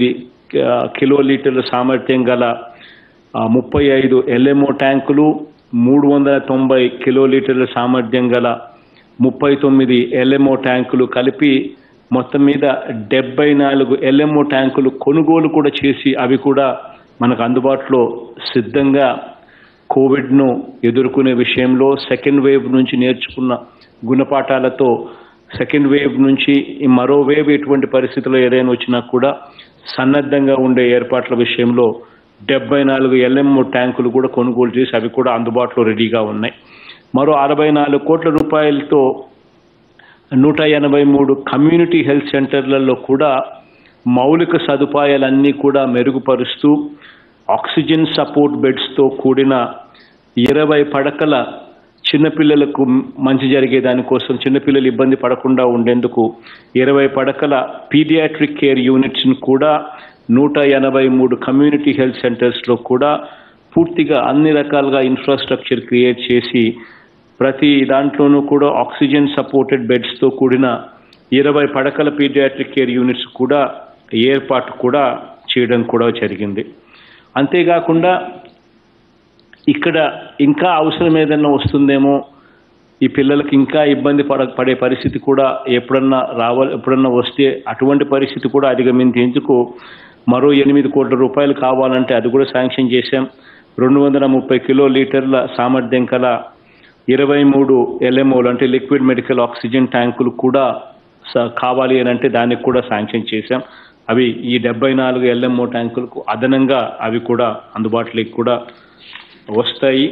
కిలో లీటర్ల సామర్థ్యం గల ఆ, ముప్పై ఐదు ఎల్ఎంఓ ట్యాంకులు మూడు వందల తొంభై కిలో లీటర్ల సామర్థ్యం గల ముప్పై తొమ్మిది ఎల్ఎంఓ ట్యాంకులు కలిపి మొత్తం మీద డెబ్బై నాలుగు ఎల్ఎంఓ ట్యాంకులు కొనుగోలు కూడా చేసి అవి కూడా మనకు అందుబాటులో సిద్ధంగా కోవిడ్ను ఎదుర్కొనే విషయంలో సెకండ్ వేవ్ నుంచి నేర్చుకున్న గుణపాఠాలతో సెకండ్ వేవ్ నుంచి ఈ మరో వేవ్ ఎటువంటి పరిస్థితుల్లో ఏదైనా వచ్చినా కూడా సన్నద్ధంగా ఉండే ఏర్పాట్ల విషయంలో డెబ్బై నాలుగు ఎల్ఎంఓ ట్యాంకులు కూడా కొనుగోలు చేసి అవి కూడా అందుబాటులో రెడీగా ఉన్నాయి మరో అరవై నాలుగు కోట్ల రూపాయలతో నూట ఎనభై మూడు కమ్యూనిటీ హెల్త్ సెంటర్లలో కూడా మౌలిక సదుపాయాలన్నీ కూడా మెరుగుపరుస్తూ ఆక్సిజన్ సపోర్ట్ బెడ్స్తో కూడిన ఇరవై పడకల చిన్నపిల్లలకు మంచి జరిగే దానికోసం చిన్నపిల్లలు ఇబ్బంది పడకుండా ఉండేందుకు ఇరవై పడకల పీడియాట్రిక్ కేర్ యూనిట్స్ను కూడా నూట ఎనభై మూడు కమ్యూనిటీ హెల్త్ సెంటర్స్లో కూడా పూర్తిగా అన్ని రకాలుగా ఇన్ఫ్రాస్ట్రక్చర్ క్రియేట్ చేసి ప్రతి దాంట్లోనూ కూడా ఆక్సిజన్ సపోర్టెడ్ బెడ్స్తో కూడిన ఇరవై పడకల పీడియాట్రిక్ కేర్ యూనిట్స్ కూడా ఏర్పాటు కూడా చేయడం కూడా జరిగింది అంతేకాకుండా ఇక్కడ ఇంకా అవసరం ఏదన్నా వస్తుందేమో ఈ పిల్లలకి ఇంకా ఇబ్బంది పడ పడే పరిస్థితి కూడా ఎప్పుడన్నా రావాలి ఎప్పుడన్నా వస్తే అటువంటి పరిస్థితి కూడా అధిగమించేందుకు మరో ఎనిమిది కోట్ల రూపాయలు కావాలంటే అది కూడా శాంక్షన్ చేశాం రెండు వందల ముప్పై కిలో లీటర్ల సామర్థ్యం కల ఇరవై మూడు ఎల్ఎంఓలు అంటే లిక్విడ్ మెడికల్ ఆక్సిజన్ ట్యాంకులు కూడా స- కావాలి అని అంటే దానికి కూడా శాంక్షన్ చేశాం అవి ఈ డెబ్బై నాలుగు ఎల్ఎంఓ ట్యాంకులకు అదనంగా అవి కూడా అందుబాటులోకి కూడా వస్తాయి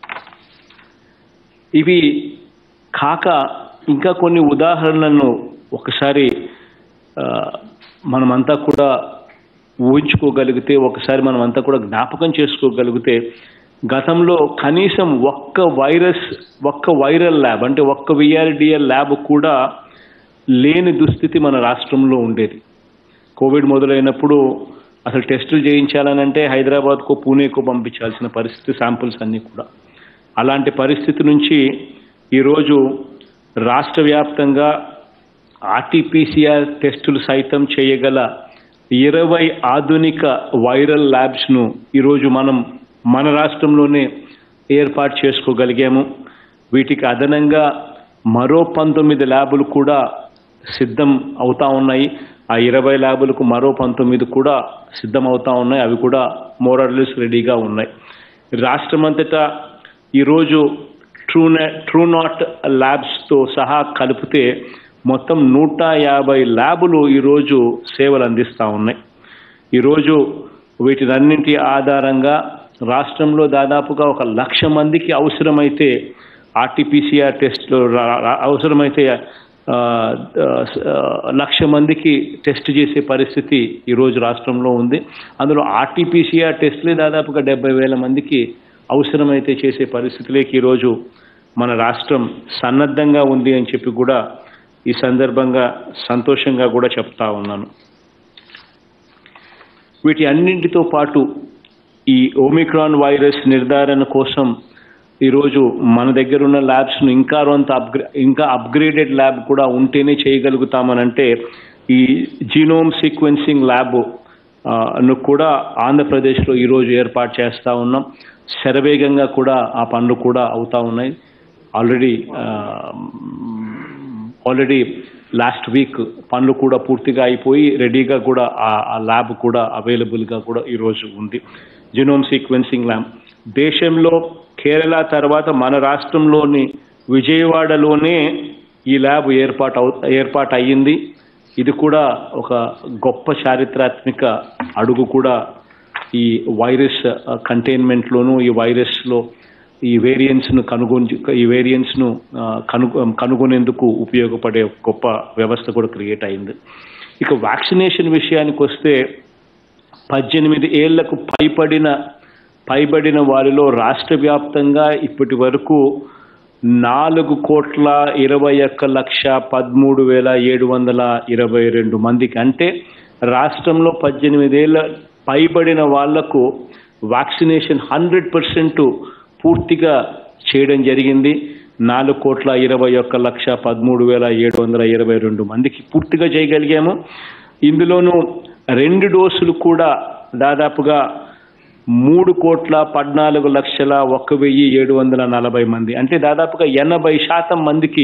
ఇవి కాక ఇంకా కొన్ని ఉదాహరణలను ఒకసారి ఆ, మనమంతా కూడా ఊహించుకోగలిగితే ఒకసారి మనమంతా కూడా జ్ఞాపకం చేసుకోగలిగితే గతంలో కనీసం ఒక్క వైరస్ ఒక్క వైరల్ ల్యాబ్ అంటే ఒక్క విఆర్డిఎల్ ల్యాబ్ కూడా లేని దుస్థితి మన రాష్ట్రంలో ఉండేది కోవిడ్ మొదలైనప్పుడు అసలు టెస్టులు చేయించాలనంటే హైదరాబాద్కో పూణేకో పంపించాల్సిన పరిస్థితి శాంపుల్స్ అన్నీ కూడా అలాంటి పరిస్థితి నుంచి ఈరోజు రాష్ట్ర వ్యాప్తంగా ఆర్టీపీసీఆర్ టెస్టులు సైతం చేయగల ఇరవై ఆధునిక వైరల్ ల్యాబ్స్ను ఈరోజు మనం మన రాష్ట్రంలోనే ఏర్పాటు చేసుకోగలిగాము వీటికి అదనంగా మరో పంతొమ్మిది ల్యాబులు కూడా సిద్ధం అవుతా ఉన్నాయి ఆ ఇరవై ల్యాబులకు మరో పంతొమ్మిది కూడా సిద్ధం అవుతా ఉన్నాయి అవి కూడా మోరర్లెస్ రెడీగా ఉన్నాయి రాష్ట్రమంతటా ఈరోజు ట్రూ ట్రూ నాట్ ల్యాబ్స్తో సహా కలిపితే మొత్తం నూట యాభై ల్యాబులు ఈరోజు సేవలు అందిస్తూ ఉన్నాయి ఈరోజు వీటినన్నింటి ఆధారంగా రాష్ట్రంలో దాదాపుగా ఒక లక్ష మందికి అవసరమైతే ఆర్టీపీసీఆర్ టెస్ట్లు రా- రా- అవసరమైతే ఆ, ఆ, లక్ష మందికి టెస్ట్ చేసే పరిస్థితి ఈరోజు రాష్ట్రంలో ఉంది అందులో ఆర్టీపీసీఆర్ టెస్ట్లే దాదాపుగా డెబ్బై వేల మందికి అవసరమైతే చేసే పరిస్థితిలోకి ఈరోజు మన రాష్ట్రం సన్నద్ధంగా ఉంది అని చెప్పి కూడా ఈ సందర్భంగా సంతోషంగా కూడా చెప్తా ఉన్నాను వీటి అన్నింటితో పాటు ఈ ఓమిక్రాన్ వైరస్ నిర్ధారణ కోసం ఈరోజు మన దగ్గర ఉన్న ల్యాబ్స్ను ఇంకా కొంత అప్గ్రే ఇంకా అప్గ్రేడెడ్ ల్యాబ్ కూడా ఉంటేనే చేయగలుగుతామనంటే ఈ జీనోమ్ సీక్వెన్సింగ్ ల్యాబ్ ఆ, ను కూడా ఆంధ్రప్రదేశ్లో ఈరోజు ఏర్పాటు చేస్తూ ఉన్నాం శరవేగంగా కూడా ఆ పనులు కూడా అవుతా ఉన్నాయి ఆల్రెడీ ఆల్రెడీ లాస్ట్ వీక్ పనులు కూడా పూర్తిగా అయిపోయి రెడీగా కూడా ఆ- ఆ ల్యాబ్ కూడా అవైలబుల్గా కూడా ఈరోజు ఉంది జినోమ్ సీక్వెన్సింగ్ ల్యాబ్ దేశంలో కేరళ తర్వాత మన రాష్ట్రంలోని విజయవాడలోనే ఈ ల్యాబ్ ఏర్పాటు అవు ఏర్పాటు అయ్యింది ఇది కూడా ఒక గొప్ప చారిత్రాత్మక అడుగు కూడా ఈ వైరస్ కంటైన్మెంట్లోను ఈ వైరస్లో ఈ వేరియంట్స్ను కనుగొని ఈ వేరియంట్స్ను కను కనుగొనేందుకు ఉపయోగపడే ఒక గొప్ప వ్యవస్థ కూడా క్రియేట్ అయింది ఇక వ్యాక్సినేషన్ విషయానికి వస్తే పద్దెనిమిది ఏళ్లకు పైబడిన పైబడిన వారిలో రాష్ట్ర వ్యాప్తంగా ఇప్పటి వరకు నాలుగు కోట్ల ఇరవై ఒక్క లక్ష పదమూడు వేల ఏడు వందల ఇరవై రెండు మందికి అంటే రాష్ట్రంలో పద్దెనిమిదేళ్ల పైబడిన వాళ్లకు వ్యాక్సినేషన్ హండ్రెడ్ పర్సెంట్ పూర్తిగా చేయడం జరిగింది నాలుగు కోట్ల ఇరవై ఒక్క లక్ష పదమూడు వేల ఏడు వందల ఇరవై రెండు మందికి పూర్తిగా చేయగలిగాము ఇందులోనూ రెండు డోసులు కూడా దాదాపుగా మూడు కోట్ల పద్నాలుగు లక్షల ఒక్క వెయ్యి ఏడు వందల నలభై మంది అంటే దాదాపుగా ఎనభై శాతం మందికి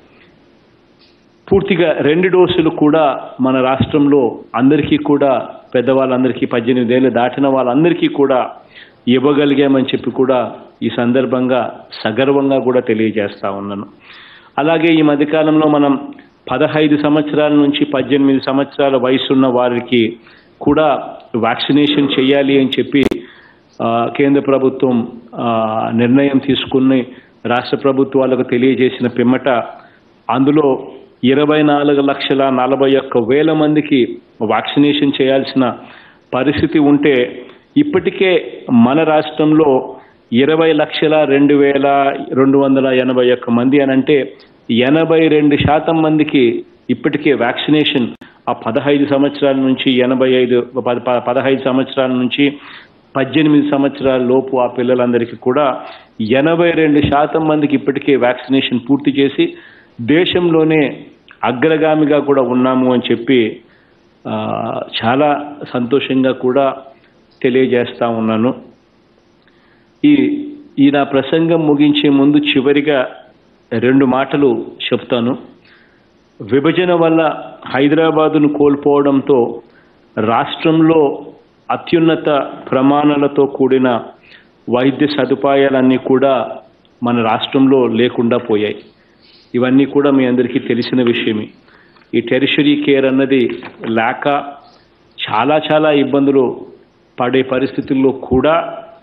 పూర్తిగా రెండు డోసులు కూడా మన రాష్ట్రంలో అందరికీ కూడా పెద్దవాళ్ళందరికీ పద్దెనిమిది ఏళ్ళు దాటిన వాళ్ళందరికీ కూడా ఇవ్వగలిగామని చెప్పి కూడా ఈ సందర్భంగా సగర్వంగా కూడా తెలియజేస్తా ఉన్నాను అలాగే ఈ మధ్యకాలంలో మనం పదహైదు సంవత్సరాల నుంచి పద్దెనిమిది సంవత్సరాల వయసున్న వారికి కూడా వ్యాక్సినేషన్ చేయాలి అని చెప్పి ఆ, కేంద్ర ప్రభుత్వం ఆ, నిర్ణయం తీసుకుని రాష్ట్ర ప్రభుత్వాలకు తెలియజేసిన పిమ్మట అందులో ఇరవై నాలుగు లక్షల నలభై ఒక్క వేల మందికి వ్యాక్సినేషన్ చేయాల్సిన పరిస్థితి ఉంటే ఇప్పటికే మన రాష్ట్రంలో ఇరవై లక్షల రెండు వేల రెండు వందల ఎనభై ఒక్క మంది అని అంటే ఎనభై రెండు శాతం మందికి ఇప్పటికే వ్యాక్సినేషన్ ఆ పదహైదు సంవత్సరాల నుంచి ఎనభై ఐదు పద- ప- పదహైదు సంవత్సరాల నుంచి పద్దెనిమిది సంవత్సరాల లోపు ఆ పిల్లలందరికీ కూడా ఎనభై రెండు శాతం మందికి ఇప్పటికే వ్యాక్సినేషన్ పూర్తి చేసి దేశంలోనే అగ్రగామిగా కూడా ఉన్నాము అని చెప్పి ఆ, చాలా సంతోషంగా కూడా తెలియజేస్తా ఉన్నాను ఈ ఈ నా ప్రసంగం ముగించే ముందు చివరిగా రెండు మాటలు చెప్తాను విభజన వల్ల హైదరాబాదును కోల్పోవడంతో రాష్ట్రంలో అత్యున్నత ప్రమాణాలతో కూడిన వైద్య సదుపాయాలన్నీ కూడా మన రాష్ట్రంలో లేకుండా పోయాయి ఇవన్నీ కూడా మీ అందరికీ తెలిసిన విషయమే ఈ టెరిషరీ కేర్ అన్నది లేక చాలా చాలా ఇబ్బందులు పడే పరిస్థితుల్లో కూడా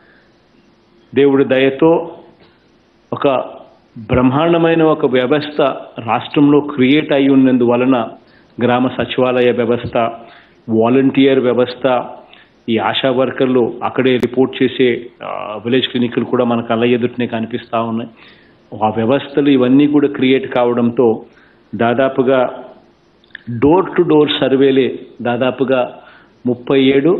దేవుడి దయతో ఒక బ్రహ్మాండమైన ఒక వ్యవస్థ రాష్ట్రంలో క్రియేట్ అయి ఉన్నందువలన గ్రామ సచివాలయ వ్యవస్థ వాలంటీర్ వ్యవస్థ ఈ ఆశా వర్కర్లు అక్కడే రిపోర్ట్ చేసే ఆ, విలేజ్ క్లినిక్లు కూడా మన కళ్ళ ఎదుటనే కనిపిస్తూ ఉన్నాయి ఆ వ్యవస్థలు ఇవన్నీ కూడా క్రియేట్ కావడంతో దాదాపుగా డోర్ టు డోర్ సర్వేలే దాదాపుగా ముప్పై ఏడు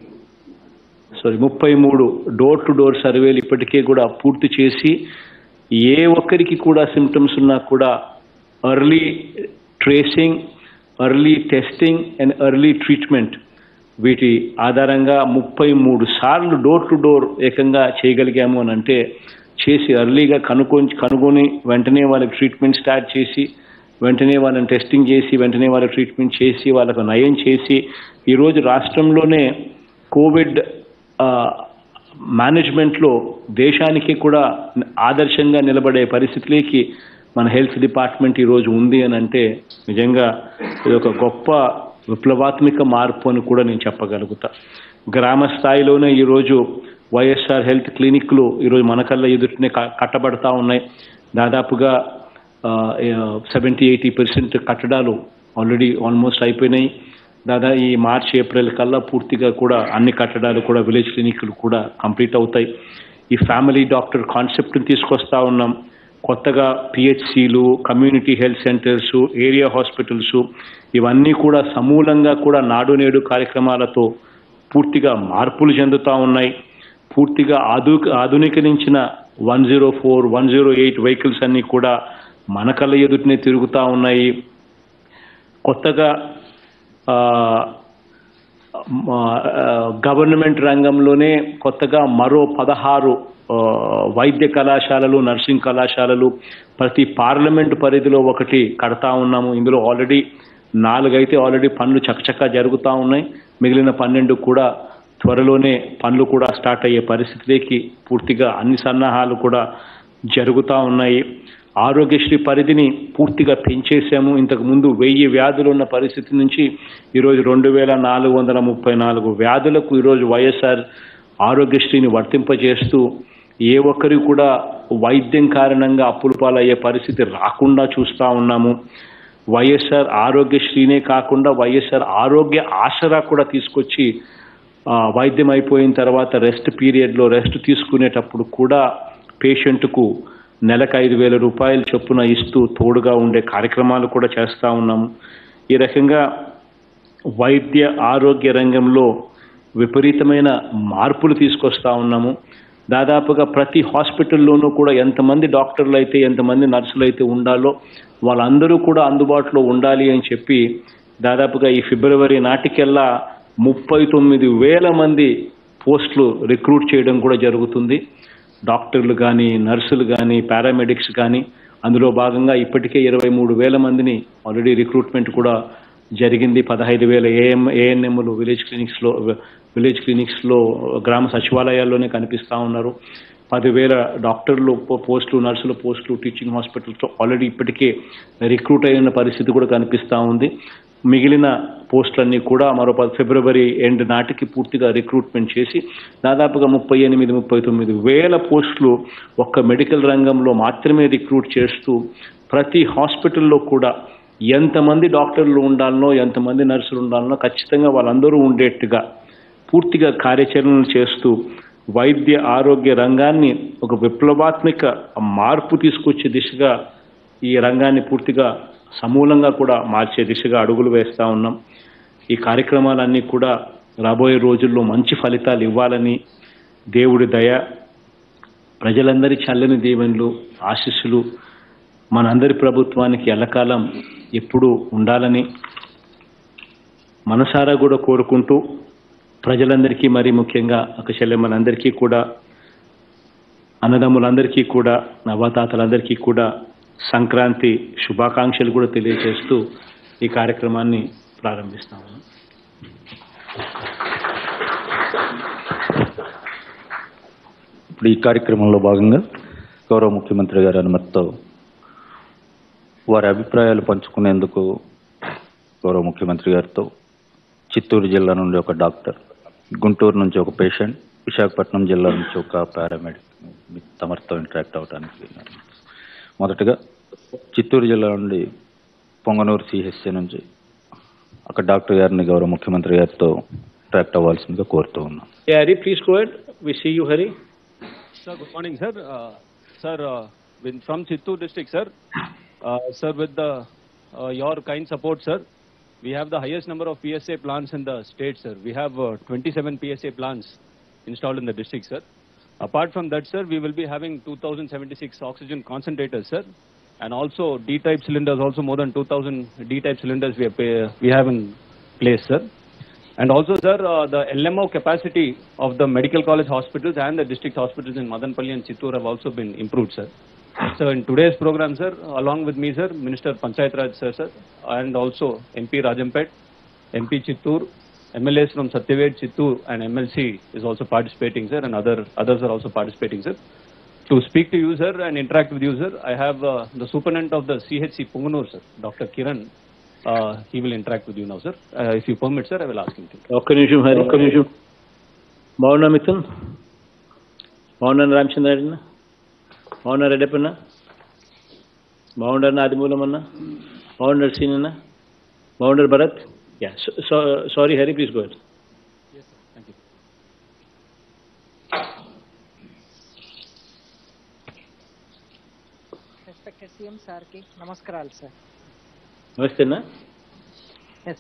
సారీ ముప్పై మూడు డోర్ టు డోర్ సర్వేలు ఇప్పటికే కూడా పూర్తి చేసి ఏ ఒక్కరికి కూడా సిమ్టమ్స్ ఉన్నా కూడా early tracing early testing and early treatment వీటి ఆధారంగా ముప్పై మూడు సార్లు డోర్ టు డోర్ ఏకంగా చేయగలిగాము అని అంటే చేసి ఎర్లీగా కనుక్కొని కనుగొని వెంటనే వాళ్ళకి ట్రీట్మెంట్ స్టార్ట్ చేసి వెంటనే వాళ్ళని టెస్టింగ్ చేసి వెంటనే వాళ్ళకి ట్రీట్మెంట్ చేసి వాళ్ళకు నయం చేసి ఈరోజు రాష్ట్రంలోనే కోవిడ్ ఆ, మేనేజ్మెంట్లో దేశానికి కూడా ఆదర్శంగా నిలబడే పరిస్థితిలోకి మన హెల్త్ డిపార్ట్మెంట్ ఈరోజు ఉంది అని అంటే నిజంగా ఇది ఒక గొప్ప విప్లవాత్మక మార్పు అని కూడా నేను చెప్పగలుగుతా గ్రామ స్థాయిలోనే ఈరోజు వైఎస్ఆర్ హెల్త్ క్లినిక్లు ఈరోజు మన కళ్ళ ఎదుటినే క- కట్టబడతా ఉన్నాయి దాదాపుగా సెవెంటీ ఎయిటీ పర్సెంట్ కట్టడాలు ఆల్రెడీ ఆల్మోస్ట్ అయిపోయినాయి దాదా ఈ మార్చ్ ఏప్రిల్ కల్లా పూర్తిగా కూడా అన్ని కట్టడాలు కూడా విలేజ్ క్లినిక్లు కూడా కంప్లీట్ అవుతాయి ఈ ఫ్యామిలీ డాక్టర్ కాన్సెప్ట్ని తీసుకొస్తా ఉన్నాం కొత్తగా పిహెచ్సిలు community health centres area hospitals ఇవన్నీ కూడా సమూలంగా కూడా నాడు నేడు కార్యక్రమాలతో పూర్తిగా మార్పులు చెందుతూ ఉన్నాయి పూర్తిగా ఆధు ఆధునీకరించిన one zero four one zero eight vehicles అన్నీ కూడా మన కళ్ళ ఎదుటినే తిరుగుతూ ఉన్నాయి కొత్తగా ఆ, మా, ఆ, గవర్నమెంట్ రంగంలోనే కొత్తగా మరో పదహారు ఆ, వైద్య కళాశాలలు నర్సింగ్ కళాశాలలు ప్రతి పార్లమెంటు పరిధిలో ఒకటి కడతా ఉన్నాము ఇందులో ఆల్రెడీ నాలుగైతే ఆల్రెడీ పనులు చకచకా జరుగుతూ ఉన్నాయి మిగిలిన పన్నెండు కూడా త్వరలోనే పనులు కూడా స్టార్ట్ అయ్యే పరిస్థితిలోకి పూర్తిగా అన్ని సన్నాహాలు కూడా జరుగుతూ ఉన్నాయి ఆరోగ్యశ్రీ పరిధిని పూర్తిగా పెంచేశాము ఇంతకు ముందు వెయ్యి వ్యాధులు ఉన్న పరిస్థితి నుంచి ఈరోజు రెండు వేల నాలుగు వందల ముప్పై నాలుగు వ్యాధులకు ఈరోజు వైఎస్ఆర్ ఆరోగ్యశ్రీని వర్తింపజేస్తూ ఏ ఒక్కరికి కూడా వైద్యం కారణంగా అప్పులు పాలయ్యే పరిస్థితి రాకుండా చూస్తూ ఉన్నాము వైఎస్ఆర్ ఆరోగ్యశ్రీనే కాకుండా వైఎస్ఆర్ ఆరోగ్య ఆసరా కూడా తీసుకొచ్చి ఆ, వైద్యం అయిపోయిన తర్వాత రెస్ట్ పీరియడ్లో రెస్ట్ తీసుకునేటప్పుడు కూడా పేషెంట్కు నెలకు ఐదు వేల రూపాయలు చొప్పున ఇస్తూ తోడుగా ఉండే కార్యక్రమాలు కూడా చేస్తూ ఉన్నాము ఈ రకంగా వైద్య ఆరోగ్య రంగంలో విపరీతమైన మార్పులు తీసుకొస్తా ఉన్నాము దాదాపుగా ప్రతి హాస్పిటల్లోనూ కూడా ఎంతమంది డాక్టర్లు అయితే ఎంతమంది నర్సులు అయితే ఉండాలో వాళ్ళందరూ కూడా అందుబాటులో ఉండాలి అని చెప్పి దాదాపుగా ఈ ఫిబ్రవరి నాటికెల్లా ముప్పై తొమ్మిది వేల మంది పోస్టులు రిక్రూట్ చేయడం కూడా జరుగుతుంది డాక్టర్లు కానీ నర్సులు కానీ పారామెడిక్స్ కానీ అందులో భాగంగా ఇప్పటికే ఇరవై మూడు వేల మందిని ఆల్రెడీ రిక్రూట్మెంట్ కూడా జరిగింది పదహైదు వేల ఏఎం ఏఎన్ఎంలు విలేజ్ క్లినిక్స్లో విలేజ్ క్లినిక్స్లో గ్రామ సచివాలయాల్లోనే కనిపిస్తూ ఉన్నారు పదివేల డాక్టర్లు పో- పోస్టులు నర్సుల పోస్టులు టీచింగ్ హాస్పిటల్స్లో ఆల్రెడీ ఇప్పటికే రిక్రూట్ అయిన పరిస్థితి కూడా కనిపిస్తూ ఉంది మిగిలిన పోస్టులన్నీ కూడా మరో పది ఫిబ్రవరి ఎండ్ నాటికి పూర్తిగా రిక్రూట్మెంట్ చేసి దాదాపుగా ముప్పై ఎనిమిది ముప్పై తొమ్మిది వేల పోస్టులు ఒక్క మెడికల్ రంగంలో మాత్రమే రిక్రూట్ చేస్తూ ప్రతి హాస్పిటల్లో కూడా ఎంతమంది డాక్టర్లు ఉండాలనో ఎంతమంది నర్సులు ఉండాలనో ఖచ్చితంగా వాళ్ళందరూ ఉండేట్టుగా పూర్తిగా కార్యాచరణలు చేస్తూ వైద్య ఆరోగ్య రంగాన్ని ఒక విప్లవాత్మక మార్పు తీసుకొచ్చే దిశగా ఈ రంగాన్ని పూర్తిగా సమూలంగా కూడా మార్చే దిశగా అడుగులు వేస్తూ ఉన్నాం ఈ కార్యక్రమాలన్నీ కూడా రాబోయే రోజుల్లో మంచి ఫలితాలు ఇవ్వాలని దేవుడి దయ ప్రజలందరి చల్లని దీవెనలు ఆశీస్సులు మనందరి ప్రభుత్వానికి ఎల్లకాలం ఎప్పుడూ ఉండాలని మనసారా కూడా కోరుకుంటూ ప్రజలందరికీ మరి ముఖ్యంగా ఒక చెల్లెమ్మలందరికీ కూడా అన్నదమ్ములందరికీ కూడా నవతాతలందరికీ కూడా సంక్రాంతి శుభాకాంక్షలు కూడా తెలియజేస్తూ ఈ కార్యక్రమాన్ని ప్రారంభిస్తాము ఇప్పుడు ఈ కార్యక్రమంలో భాగంగా గౌరవ ముఖ్యమంత్రి గారి అనుమతితో వారి అభిప్రాయాలు పంచుకునేందుకు గౌరవ ముఖ్యమంత్రి గారితో చిత్తూరు జిల్లా నుండి ఒక డాక్టర్ గుంటూరు నుంచి ఒక పేషెంట్ విశాఖపట్నం జిల్లా నుంచి ఒక పారామెడిక్ తమరితో ఇంటరాక్ట్ అవడానికి మొదటగా చిత్తూరు జిల్లా నుండి పొంగనూరు సిహెచ్సి నుంచి అక్కడ డాక్టర్ గారిని గౌరవ ముఖ్యమంత్రి గారితో ఇంటరాక్ట్ అవ్వాల్సిందిగా కోరుతూ ఉన్నాం Hari please go head we see you Hari Sir, good morning, sir. Uh, sir, uh, with, from Chittoor district, sir. Uh, sir, with the uh, your kind support, sir, we have the highest number of PSA plants in the state, sir. We have uh, 27 PSA plants installed in the district, sir. Apart from that, sir, we will be having 2,076 oxygen concentrators, sir. And also D-type cylinders, also more than 2,000 D-type cylinders we have, uh, we have in place, sir. And also, sir, uh, the LMO capacity of the medical college hospitals and the district hospitals in Madanpalli and Chittoor have also been improved, sir. So in today's program, sir, along with me, sir, Minister Panchayat Raj, sir, sir, and also MP Rajampet, MP Chittoor, MLAs from Satyaved, Chittoor, and MLC is also participating, sir, and other others are also participating, sir. To speak to you, sir, and interact with you, sir, I have uh, the superintendent of the CHC Punganur, sir, Dr. Kiran. Uh, he will interact with you now, sir. Uh, if you permit, sir, I will ask him to. ఒక్క నిమిషం హరి ఒక్క నిమిషం బాగున్నా మిథున్ బాగున్నాను రామచంద్రారెడ్డిన బాగున్నా రెడ్డప్పన్న బాగుండారు ఆదిమూలమన్న బాగుండారు సీనన్న బాగుండారు Bharat yeah sorry Hari please go Thank you. Respected CM సార్కి నమస్కారాలు సార్ నమస్తేనా ఎస్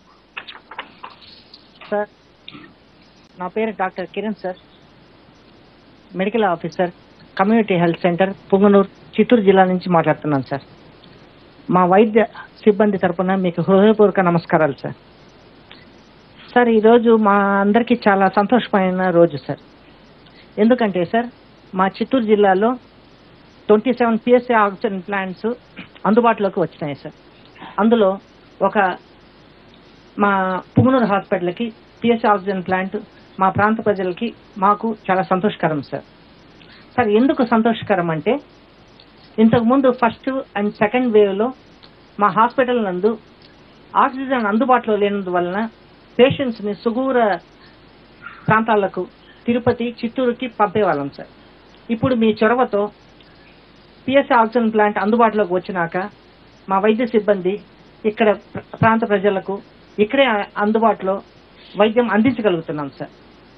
సార్ నా పేరు doctor Kiran sir medical officer community health centre Punganur Chittoor జిల్లా నుంచి మాట్లాడుతున్నాను సార్ మా వైద్య సిబ్బంది తరపున మీకు హృదయపూర్వక నమస్కారాలు సార్ సార్ ఈరోజు మా అందరికీ చాలా సంతోషమైన రోజు సార్ ఎందుకంటే సార్ మా చిత్తూరు జిల్లాలో twenty seven PSA oxygen plants అందుబాటులోకి వచ్చినాయి సార్ అందులో ఒక మా పుంగనూరు హాస్పిటల్కి పిఎస్ఏ ఆక్సిజన్ ప్లాంట్ మా ప్రాంత ప్రజలకి మాకు చాలా సంతోషకరం సార్ సార్ ఎందుకు సంతోషకరం అంటే ఇంతకుముందు ఫస్ట్ అండ్ సెకండ్ వేవ్లో మా హాస్పిటల్ నందు ఆక్సిజన్ అందుబాటులో లేనందువలన పేషెంట్స్ని సుగూర ప్రాంతాలకు తిరుపతి చిత్తూరుకి పంపేవాళ్ళం సార్ ఇప్పుడు మీ చొరవతో పిఎస్ఏ ఆక్సిజన్ ప్లాంట్ అందుబాటులోకి వచ్చినాక మా వైద్య సిబ్బంది ఇక్కడ ప్ర- ప్రాంత ప్రజలకు ఇక్కడే అందుబాటులో వైద్యం అందించగలుగుతున్నాం సార్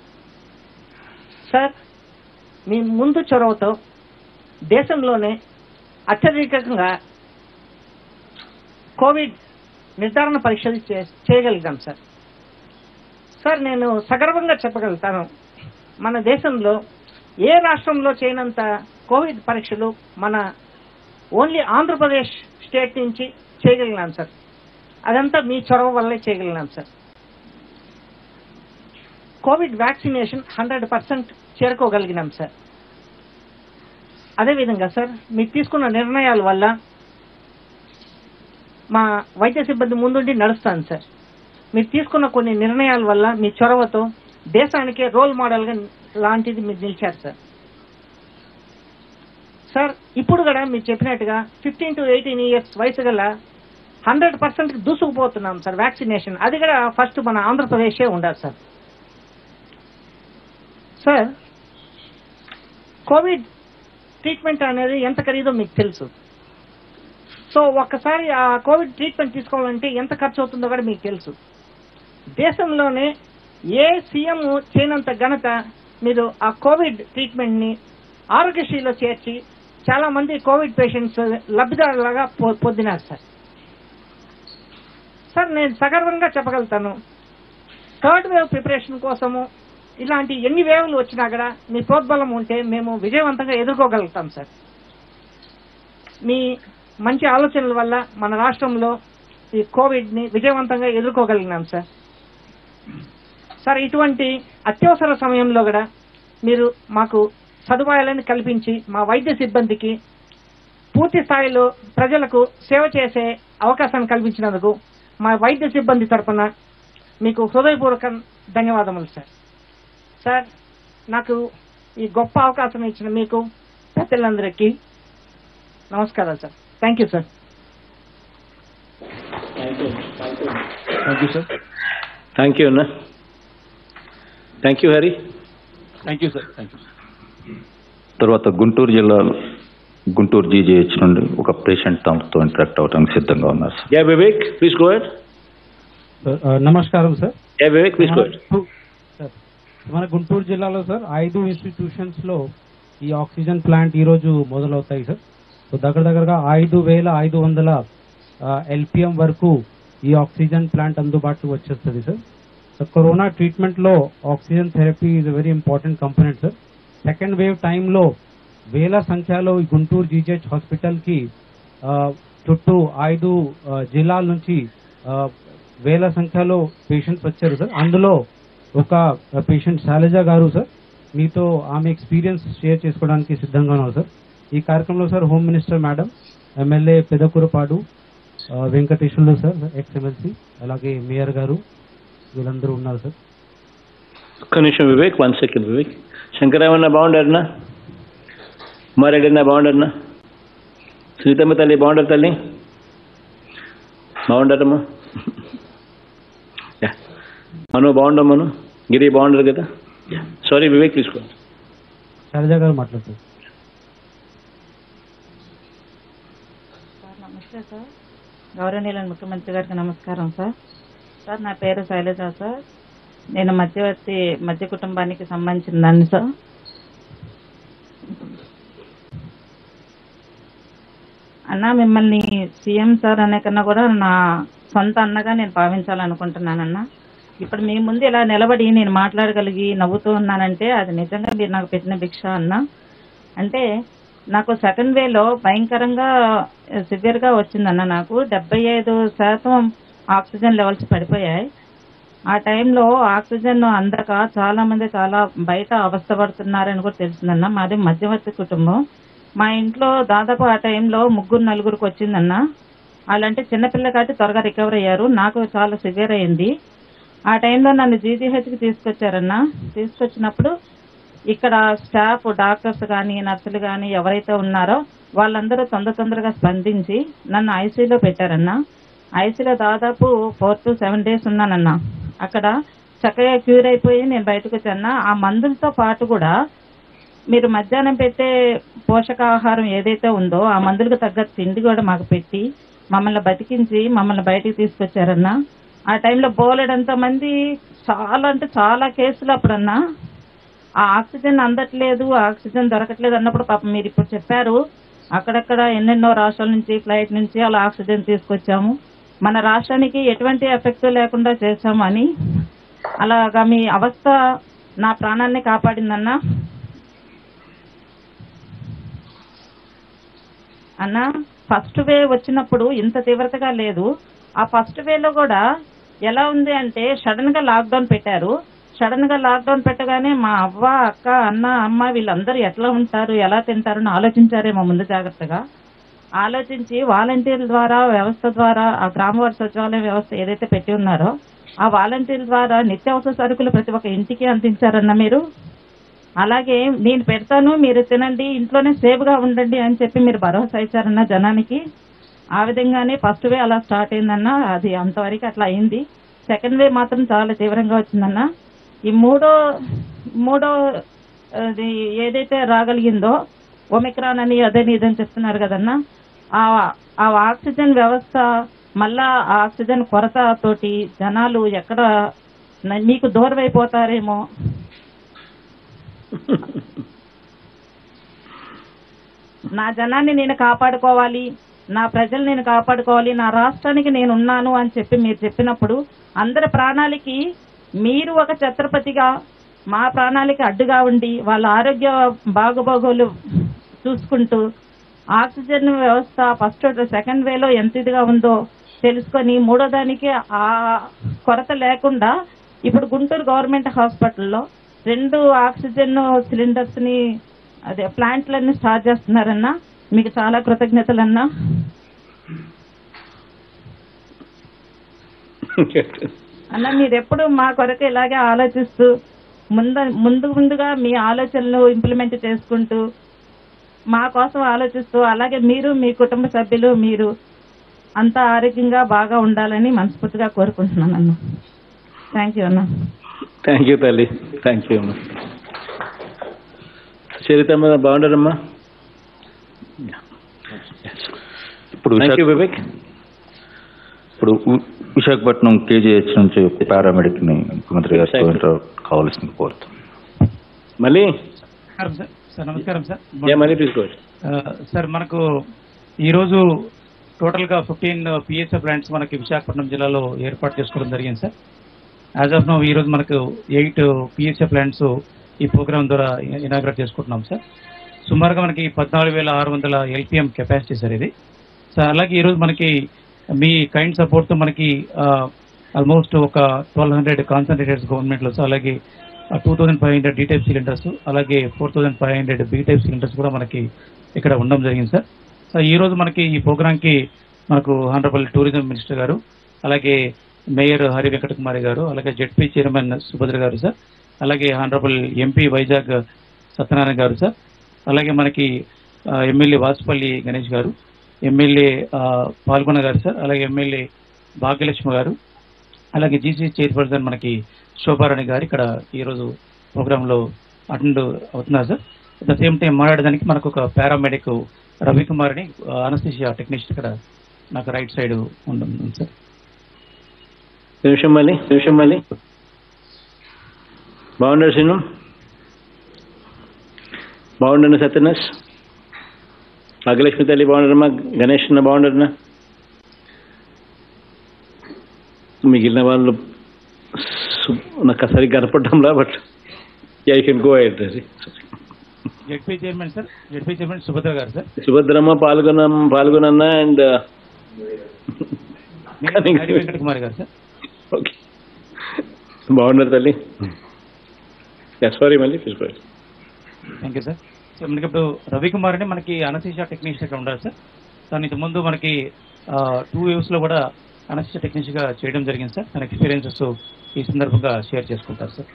సార్ మీ ముందు చొరవతో దేశంలోనే అత్యధికంగా కోవిడ్ నిర్ధారణ పరీక్షలు చే- చేయగలిగాం సార్ సార్ నేను సగర్వంగా చెప్పగలుగుతాను మన దేశంలో ఏ రాష్ట్రంలో చేయనంత కోవిడ్ పరీక్షలు మన ఓన్లీ ఆంధ్రప్రదేశ్ స్టేట్ నుంచి చేయగలిగినాం సార్ అదంతా మీ చొరవ వల్లే చేయగలిగినాం sir covid vaccination hundred percent చేరుకోగలిగినాం సార్ అదేవిధంగా సార్ మీరు తీసుకున్న నిర్ణయాల వల్ల మా వైద్య సిబ్బంది ముందుండి నడుస్తాను సార్ మీరు తీసుకున్న కొన్ని నిర్ణయాల వల్ల మీ చొరవతో దేశానికే రోల్ మోడల్గా లాంటిది మీరు నిలిచారు సార్ సార్ ఇప్పుడు కూడా మీరు చెప్పినట్టుగా ఫిఫ్టీన్ టు ఎయిటీన్ ఇయర్స్ వయసు గల హండ్రెడ్ పర్సెంట్ దూసుకుపోతున్నాం సార్ వ్యాక్సినేషన్ అది కూడా ఫస్ట్ మన ఆంధ్రప్రదేశే ఉండాలి సార్ సార్ కోవిడ్ ట్రీట్మెంట్ అనేది ఎంత ఖరీదో మీకు తెలుసు సో ఒక్కసారి ఆ కోవిడ్ ట్రీట్మెంట్ తీసుకోవాలంటే ఎంత ఖర్చు అవుతుందో కూడా మీకు తెలుసు దేశంలోనే ఏ సీఎం చేయనంత ఘనత మీరు ఆ కోవిడ్ ట్రీట్మెంట్ ని ఆరోగ్యశ్రీలో చేర్చి చాలా మంది కోవిడ్ పేషెంట్స్ లబ్ధిదారులాగా పొ- పొందినారు సార్ సార్ నేను సగర్వంగా చెప్పగలుగుతాను థర్డ్ వేవ్ ప్రిపరేషన్ కోసము ఇలాంటి ఎన్ని వేవ్లు వచ్చినా కూడా మీ ప్రోద్బలం ఉంటే మేము విజయవంతంగా ఎదుర్కోగలుగుతాం సార్ మీ మంచి ఆలోచనల వల్ల మన రాష్ట్రంలో ఈ కోవిడ్ ని విజయవంతంగా ఎదుర్కోగలిగినాం సార్ సార్ ఇటువంటి అత్యవసర సమయంలో కూడా మీరు మాకు సదుపాయాలను కల్పించి మా వైద్య సిబ్బందికి పూర్తి స్థాయిలో ప్రజలకు సేవ చేసే అవకాశాన్ని కల్పించినందుకు మా వైద్య సిబ్బంది తరపున మీకు హృదయపూర్వక ధన్యవాదములు సార్ సార్ నాకు ఈ గొప్ప అవకాశం ఇచ్చిన మీకు పెద్దలందరికీ నమస్కారాలు sir thank you sir thank you sir thank you అన్న thank you Hari thank you sir thank you తర్వాత గుంటూరు జిల్లా గుంటూరు జీజీహెచ్ నుండి ఒక పేషెంట్ తమతో ఇంటరాక్ట్ అవడానికి సిద్ధంగా ఉన్నారు sir yeah Vivek please go ahead sir, ఆ, నమస్కారం sir yeah Vivek please go ahead sir మన గుంటూరు జిల్లాలో సార్ ఐదు ఇన్స్టిట్యూషన్స్ లో ఈ ఆక్సిజన్ ప్లాంట్ ఈ రోజు మొదలవుతాయి సార్ సో దగ్గర దగ్గరగా ఐదు వేల ఐదు వందల ఎల్పిఎం వరకు ఈ ఆక్సిజన్ ప్లాంట్ అందుబాటులో వచ్చేస్తుంది సార్ సో కరోనా ట్రీట్మెంట్ లో oxygen therapy is very important component sir second wave టైంలో వేల సంఖ్యలో ఈ గుంటూరు జీజెచ్ హాస్పిటల్ కి ఆ, చుట్టూ ఐదు ఆ, జిల్లాల నుంచి ఆ, వేల సంఖ్యలో పేషెంట్స్ వచ్చారు సార్ అందులో ఒక పేషెంట్ శైలజ గారు సార్ మీతో ఆమె ఎక్స్పీరియన్స్ షేర్ చేసుకోవడానికి సిద్ధంగా ఉన్నారు సార్ ఈ కార్యక్రమంలో sir home minister madam MLA Pedakurapadu ఆ, వెంకటేశ్వర్లు సార్ ఎక్స్ ఎమ్మెల్సీ అలాగే మేయర్ గారు వీళ్ళందరూ ఉన్నారు సార్ ఒక్క నిమిషం వివేక్ వన్ సెకండ్ వివేక్ శంకరామన్న బాగుండారనా ఉమారెడ్డి బాగుండారనా సీతమ్మ తల్లి బాగుండారు తల్లి బాగుండారమ్మా యా. మను బాగుండం మను గిరి బాగుండరు కదా సారీ వివేక్ తీసుకో శైలజ గారు మాట్లాడుతారు సార్ నమస్తే సార్ గౌరవనీయుల ముఖ్యమంత్రి గారికి నమస్కారం సార్ సార్ నా పేరు శైలజ సార్ నేను మధ్యవర్తి మధ్య కుటుంబానికి సంబంధించిన దాన్ని సార్ అన్న మిమ్మల్ని సీఎం సార్ అనే కన్నా కూడా నా సొంత అన్నగా నేను భావించాలనుకుంటున్నానన్న ఇప్పుడు మీ ముందు ఇలా నిలబడి నేను మాట్లాడగలిగి నవ్వుతూ ఉన్నానంటే అది నిజంగా మీరు నాకు పెట్టిన భిక్ష అన్న అంటే నాకు సెకండ్ వేలో భయంకరంగా సివియర్ గా వచ్చిందన్న నాకు డెబ్బై ఐదు శాతం ఆక్సిజన్ లెవెల్స్ పడిపోయాయి ఆ టైంలో ఆక్సిజన్ అందక చాలా మంది చాలా బయట అవస్థపడుతున్నారని కూడా తెలిసిందన్న మాది మధ్యవర్తి కుటుంబం మా ఇంట్లో దాదాపు ఆ టైంలో ముగ్గురు నలుగురికి వచ్చిందన్న వాళ్ళంటే చిన్నపిల్ల కాబట్టి త్వరగా రికవర్ అయ్యారు నాకు చాలా సివియర్ అయింది ఆ టైంలో నన్ను జీజీహెచ్కి తీసుకొచ్చారన్న తీసుకొచ్చినప్పుడు ఇక్కడ స్టాఫ్ డాక్టర్స్ కానీ నర్సులు కానీ ఎవరైతే ఉన్నారో వాళ్ళందరూ తొందర తొందరగా స్పందించి నన్ను ఐసీలో పెట్టారన్న ఐసీలో దాదాపు ఫోర్ టు సెవెన్ డేస్ ఉన్నానన్న అక్కడ చక్కగా క్యూర్ అయిపోయి నేను బయటకు వచ్చాను ఆ మందులతో పాటు కూడా మీరు మధ్యాహ్నం పెట్టే పోషకాహారం ఏదైతే ఉందో ఆ మందులకు తగ్గ తిండి కూడా మాకు పెట్టి మమ్మల్ని బతికించి మమ్మల్ని బయటికి తీసుకొచ్చారన్న ఆ టైంలో బోలెడంత మంది చాలా అంటే చాలా కేసులు అప్పుడన్నా ఆ ఆక్సిజన్ అందట్లేదు ఆక్సిజన్ దొరకట్లేదు అన్నప్పుడు పాపం మీరు ఇప్పుడు చెప్పారు అక్కడక్కడ ఎన్నెన్నో రాష్ట్రాల నుంచి ఫ్లైట్ నుంచి అలా ఆక్సిజన్ తీసుకొచ్చాము మన రాష్ట్రానికి ఎటువంటి ఎఫెక్ట్ లేకుండా చేశాము అని అలాగా మీ అవస్థ నా ప్రాణాన్ని కాపాడిందన్నా అన్న ఫస్ట్ వేవ్ వచ్చినప్పుడు ఇంత తీవ్రతగా లేదు ఆ ఫస్ట్ వేవ్ లో కూడా ఎలా ఉంది అంటే సడన్ గా లాక్డౌన్ పెట్టారు సడన్ గా లాక్డౌన్ పెట్టగానే మా అవ్వ అక్క అన్న అమ్మ వీళ్ళందరూ ఎట్లా ఉంటారు ఎలా తింటారు అని ఆలోచించారేమో ముందు జాగ్రత్తగా ఆలోచించి వాలంటీర్ల ద్వారా వ్యవస్థ ద్వారా ఆ గ్రామ వార్డు సచివాలయ వ్యవస్థ ఏదైతే పెట్టి ఉన్నారో ఆ వాలంటీర్ల ద్వారా నిత్యావసర సరుకులు ప్రతి ఒక్క ఇంటికి అందించారన్న మీరు అలాగే నేను పెడతాను మీరు తినండి ఇంట్లోనే సేఫ్ గా ఉండండి అని చెప్పి మీరు భరోసా ఇచ్చారన్న జనానికి ఆ విధంగానే ఫస్ట్ వే అలా స్టార్ట్ అయిందన్న అది అంతవరకు అట్లా అయింది సెకండ్ వే మాత్రం చాలా తీవ్రంగా వచ్చిందన్న ఈ మూడో మూడో అది ఏదైతే రాగలిగిందో ఒమిక్రాన్ అని అదని ఇదని చెప్తున్నారు కదన్నా ఆ ఆ ఆక్సిజన్ వ్యవస్థ మళ్ళా ఆ ఆక్సిజన్ కొరత తోటి జనాలు ఎక్కడ న- మీకు దూరం అయిపోతారేమో నా జనాన్ని నేను కాపాడుకోవాలి నా ప్రజలు నేను కాపాడుకోవాలి నా రాష్ట్రానికి నేను ఉన్నాను అని చెప్పి మీరు చెప్పినప్పుడు అందరి ప్రాణాలకి మీరు ఒక ఛత్రపతిగా మా ప్రాణాలకి అడ్డుగా ఉండి వాళ్ళ ఆరోగ్య బాగోగులు చూసుకుంటూ ఆక్సిజన్ వ్యవస్థ ఫస్ట్ సెకండ్ వేలో ఎంత ఇదిగా ఉందో తెలుసుకొని మూడో దానికి ఆ కొరత లేకుండా ఇప్పుడు గుంటూరు గవర్నమెంట్ హాస్పిటల్లో రెండు ఆక్సిజన్ సిలిండర్స్ ని అదే ప్లాంట్లన్నీ స్టార్ట్ చేస్తున్నారన్నా మీకు చాలా కృతజ్ఞతలన్నా అన్న మీరు ఎప్పుడు మా కొరకు ఇలాగే ఆలోచిస్తూ ముంద ముందు ముందుగా మీ ఆలోచనలు ఇంప్లిమెంట్ చేసుకుంటూ మా కోసం ఆలోచిస్తూ అలాగే మీరు మీ కుటుంబ సభ్యులు మీరు అంతా ఆరోగ్యంగా బాగా ఉండాలని మనస్ఫూర్తిగా కోరుకుంటున్నాను అన్న థ్యాంక్ యూ అన్న థ్యాంక్ యూ తల్లి థ్యాంక్ యూ అమ్మా చరితమ్మ బాగుండారమ్మా ఇప్పుడు థ్యాంక్ యూ విశాఖ- వివేక్ ఇప్పుడు వి- విశాఖపట్నం కేజీహెచ్ నుంచి పారామెడిక్ ని ముఖ్యమంత్రి గారితో ఇంటర్ కావాల్సింది కోరుతాం మళ్ళీ నమస్కారం సార్ సార్ నమస్కారం సార్ యా మళ్ళీ తీసుకో ఆ, సార్ మనకు ఈరోజు టోటల్ గా ఫిఫ్టీన్ పిఎస్ఎఫ్ ప్లాంట్స్ మనకి విశాఖపట్నం జిల్లాలో ఏర్పాటు చేసుకోవడం జరిగింది సార్ యాజ్ ఆఫ్ నో ఈ రోజు మనకు ఎయిట్ పిఎస్ఎఫ్ ప్లాంట్స్ ఈ ప్రోగ్రామ్ ద్వారా ఇనాగ్రేట్ చేసుకుంటున్నాం సార్ సుమారుగా మనకి పద్నాలుగు వేల ఆరు వందల ఎల్పిఎం కెపాసిటీ సార్ ఇది సార్ అలాగే ఈరోజు మనకి మీ కైండ్ సపోర్ట్ తో మనకి ఆల్మోస్ట్ ఒక ట్వెల్వ్ హండ్రెడ్ కాన్సన్ట్రేటెడ్స్ గవర్నమెంట్ లో సార్ అలాగే two thousand five hundred D type cylinders అలాగే four thousand five hundred B type cylinders కూడా మనకి ఇక్కడ ఉండడం జరిగింది సార్ సో ఈ రోజు మనకి ఈ ప్రోగ్రామ్ కి మనకు హానరబుల్ టూరిజం మినిస్టర్ గారు అలాగే మేయర్ హరి వెంకట కుమారి గారు అలాగే జెడ్పీ చైర్మన్ సుభద్ర గారు సార్ అలాగే హానరబుల్ ఎంపీ వైజాగ్ సత్యనారాయణ గారు సార్ అలాగే మనకి ఆ, ఎమ్మెల్యే వాసుపల్లి గణేష్ గారు ఎమ్మెల్యే ఆ, పాల్గొన గారు సార్ అలాగే ఎమ్మెల్యే భాగ్యలక్ష్మి గారు అలాగే జీసీ చైర్పర్సన్ మనకి శోభారాణి గారు ఇక్కడ ఈరోజు ప్రోగ్రామ్ లో అటెండ్ అవుతున్నారు sir at the same time మాట్లాడడానికి మనకు ఒక పారామెడిక్ రవికుమార్ అని అనస్థిషియా టెక్నీషియన్ ఇక్కడ నాకు రైట్ సైడ్ ఉంటుంది సార్ నిమిషం మళ్ళీ నిమిషం మళ్ళీ బాగున్నారు శ్రీను బాగుండను సత్యనాథ్ భాగ్యలక్ష్మి తల్లి బాగున్నారమ్మా గణేష్ అన్న బాగున్నారన్నా మిగిలిన వాళ్ళు సు- నాకు సరిగ్గా కనపడడంలా బట్ ఐ కెన్ గో అయ్యేది ZP chairman sir ZP chairman Subhadra గారు సార్ సుభద్రమ్మ పాల్గొన పాల్గొనన్న అండ్ హరి వెంకట కుమార్ గారు సార్ ఓకే బాగున్నారు తల్లి సారీ మళ్ళీ తీసుకోవాలి థ్యాంక్ యూ సార్ సో మనకి ఇప్పుడు రవికుమార్ అని మనకి అనసీషా టెక్నీషియన్ ఇక్కడ ఉండాలి సార్ తను ఇంత ముందు మనకి టూ వేవ్స్ లో కూడా అనసీషా టెక్నీషియన్ గా చేయడం జరిగింది సార్ తన ఎక్స్పీరియన్సెస్ ఈ సందర్భంగా షేర్ చేసుకుంటారు సార్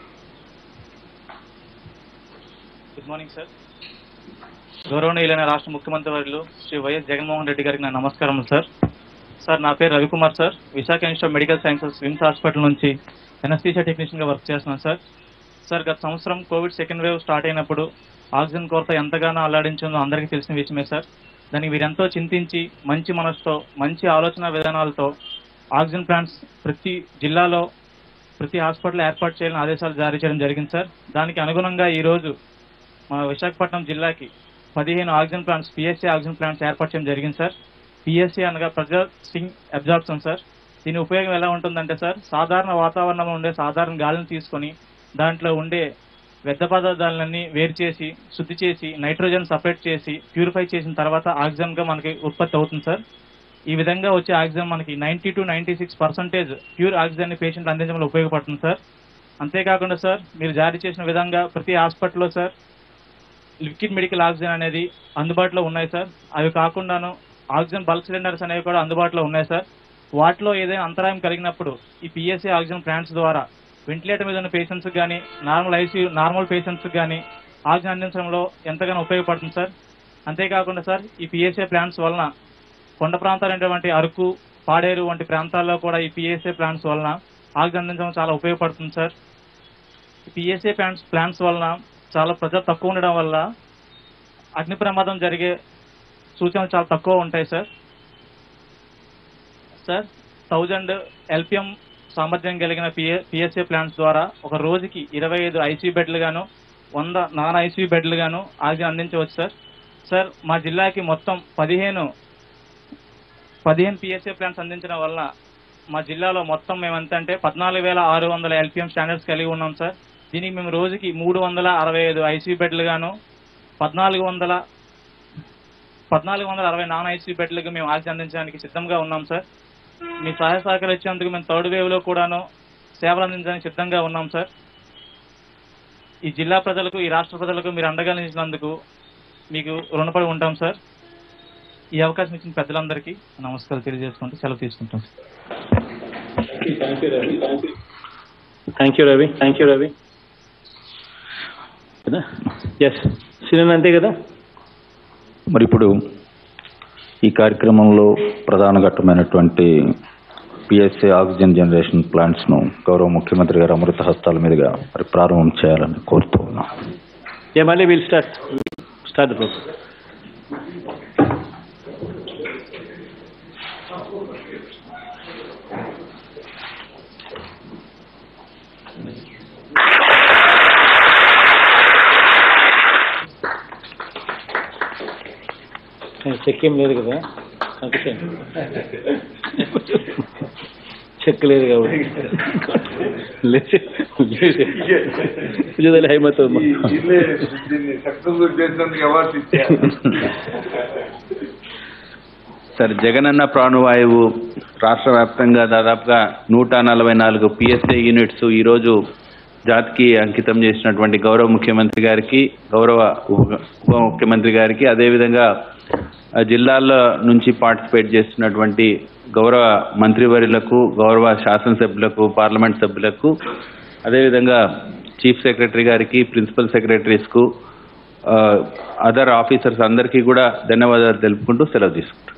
గుడ్ మార్నింగ్ సార్ గౌరవనీయులైన రాష్ట్ర ముఖ్యమంత్రి వర్యులు శ్రీ వైఎస్ జగన్మోహన్ రెడ్డి గారికి నా నమస్కారం సార్ సార్ నా పేరు Ravikumar sir Visakha institute of medical sciences VIMS hospital నుంచి ఎనస్థీషియా టెక్నీషియన్ గా వర్క్ చేస్తున్నాను సార్ సార్ గత సంవత్సరం కోవిడ్ సెకండ్ వేవ్ స్టార్ట్ అయినప్పుడు ఆక్సిజన్ కొరత ఎంతగానో అల్లాడించిందో అందరికీ తెలిసిన విషయమే సార్ దానికి వీరెంతో చింతించి మంచి మనసుతో మంచి ఆలోచన విధానాలతో ఆక్సిజన్ ప్లాంట్స్ ప్రతి జిల్లాలో ప్రతి హాస్పిటల్ ఏర్పాటు చేయాలని ఆదేశాలు జారీ చేయడం జరిగింది సార్ దానికి అనుగుణంగా ఈ రోజు మా విశాఖపట్నం జిల్లాకి పదిహేను oxygen plants PSC oxygen plants ఏర్పాటు చేయడం జరిగింది సార్ పిఎస్సీ అనగా ప్రెజర్ సింగ్ అబ్జార్ప్షన్ సార్ దీని ఉపయోగం ఎలా ఉంటుందంటే సార్ సాధారణ వాతావరణంలో ఉండే సాధారణ గాలిని తీసుకొని దాంట్లో ఉండే వ్యర్థ పదార్థాలన్నీ వేరు చేసి శుద్ధి చేసి నైట్రోజన్ సపరేట్ చేసి ప్యూరిఫై చేసిన తర్వాత ఆక్సిజన్ గా మనకి ఉత్పత్తి అవుతుంది సార్ ఈ విధంగా వచ్చే ఆక్సిజన్ మనకి ninety to ninety six percentage pure oxygen ని పేషెంట్ అందించడంలో ఉపయోగపడుతుంది సార్ అంతేకాకుండా సార్ మీరు జారీ చేసిన విధంగా ప్రతి హాస్పిటల్లో సార్ లిక్విడ్ మెడికల్ ఆక్సిజన్ అనేది అందుబాటులో ఉన్నాయి సార్ అవి కాకుండాను ఆక్సిజన్ బల్క్ సిలిండర్స్ అనేవి కూడా అందుబాటులో ఉన్నాయి సార్ వాటిలో ఏదైనా అంతరాయం కలిగినప్పుడు ఈ పిఎస్ఏ ఆక్సిజన్ ప్లాంట్స్ ద్వారా వెంటిలేటర్ మీద ఉన్న పేషెంట్స్ కానీ నార్మల్ ఐసీయూ నార్మల్ పేషెంట్స్ కానీ ఆక్సిజన్ అందించడంలో ఎంతగానో ఉపయోగపడుతుంది సార్ అంతేకాకుండా సార్ ఈ పిఎస్ఏ ప్లాంట్స్ వలన కొండ ప్రాంతాలైనటువంటి అరకు పాడేరు వంటి ప్రాంతాల్లో కూడా ఈ పిఎస్ఏ ప్లాంట్స్ వలన ఆక్సిజన్ అందించడం చాలా ఉపయోగపడుతుంది సార్ పిఎస్ఏ ప్లాంట్స్ ప్లాంట్స్ వలన చాలా ప్రజలు తక్కువ ఉండడం వల్ల అగ్ని ప్రమాదం జరిగే సూచనలు చాలా తక్కువ ఉంటాయి సార్ సార్ థౌజండ్ ఎల్పిఎం సామర్థ్యం కలిగిన పిఏ పిఎస్ఏ ప్లాంట్స్ ద్వారా ఒక రోజుకి ఇరవై ఐదు ఐసీయూ బెడ్లు గాను వంద నాన్ ఐసీయూ బెడ్లు గాను ఆక్సిజన్ అందించవచ్చు సార్ సార్ మా జిల్లాకి మొత్తం పదిహేను పదిహేను పిఎస్ఏ ప్లాంట్స్ అందించడం వల్ల మా జిల్లాలో మొత్తం మేము ఎంత అంటే పద్నాలుగు వేల ఆరు వందల ఎల్పిఎం స్టాండర్డ్స్ కలిగి ఉన్నాం సార్ దీనికి మేము రోజుకి మూడు వందల అరవై ఐదు ఐసీయూ బెడ్లు గాను పద్నాలుగు వందల పద్నాలుగు వందల అరవై నాన్ ఐసీయూ బెడ్లకు మేము ఆక్సిజన్ అందించడానికి సిద్ధంగా ఉన్నాం సార్ మీ సహాయ సహకారం ఇచ్చేందుకు మేము థర్డ్ వేవ్ లో కూడాను సేవలు అందించడానికి సిద్ధంగా ఉన్నాం సార్ ఈ జిల్లా ప్రజలకు ఈ రాష్ట్ర ప్రజలకు మీరు అండగా నిలిచినందుకు మీకు రుణపడి ఉంటాం సార్ ఈ అవకాశం ఇచ్చిన పెద్దలందరికీ నమస్కారం తెలియజేసుకుంటూ సెలవు తీసుకుంటాం sir thank you Ravi thank you Ravi కదా ఎస్ సినిమా అంతే కదా మరి ఇప్పుడు ఈ కార్యక్రమంలో ప్రధాన ఘట్టమైనటువంటి పిఎస్ఏ ఆక్సిజన్ జనరేషన్ ప్లాంట్స్ ను గౌరవ ముఖ్యమంత్రి గారు అమృత హస్తాల మీదుగా మరి ప్రారంభం చేయాలని కోరుతూ ఉన్నాం ఏ మళ్ళీ will start start the program check ఏం లేదు కదా ఓకే చెక్ లేదు కాబట్టి లేదు హైమత్ సార్ జగనన్న ప్రాణవాయువు రాష్ట్ర వ్యాప్తంగా దాదాపుగా నూట నలభై నాలుగు పిఎస్ఏ యూనిట్స్ ఈరోజు జాతికి అంకితం చేసినటువంటి గౌరవ ముఖ్యమంత్రి గారికి గౌరవ ఉప ఉప ముఖ్యమంత్రి గారికి అదేవిధంగా ఆ జిల్లాల్లో నుంచి పార్టిసిపేట్ చేస్తున్నటువంటి గౌరవ మంత్రివర్యులకు గౌరవ శాసనసభ్యులకు పార్లమెంట్ సభ్యులకు అదేవిధంగా చీఫ్ సెక్రటరీ గారికి ప్రిన్సిపల్ సెక్రటరీస్కు అదర్ ఆఫీసర్స్ అందరికీ కూడా ధన్యవాదాలు తెలుపుకుంటూ సెలవు తీసుకుంటాం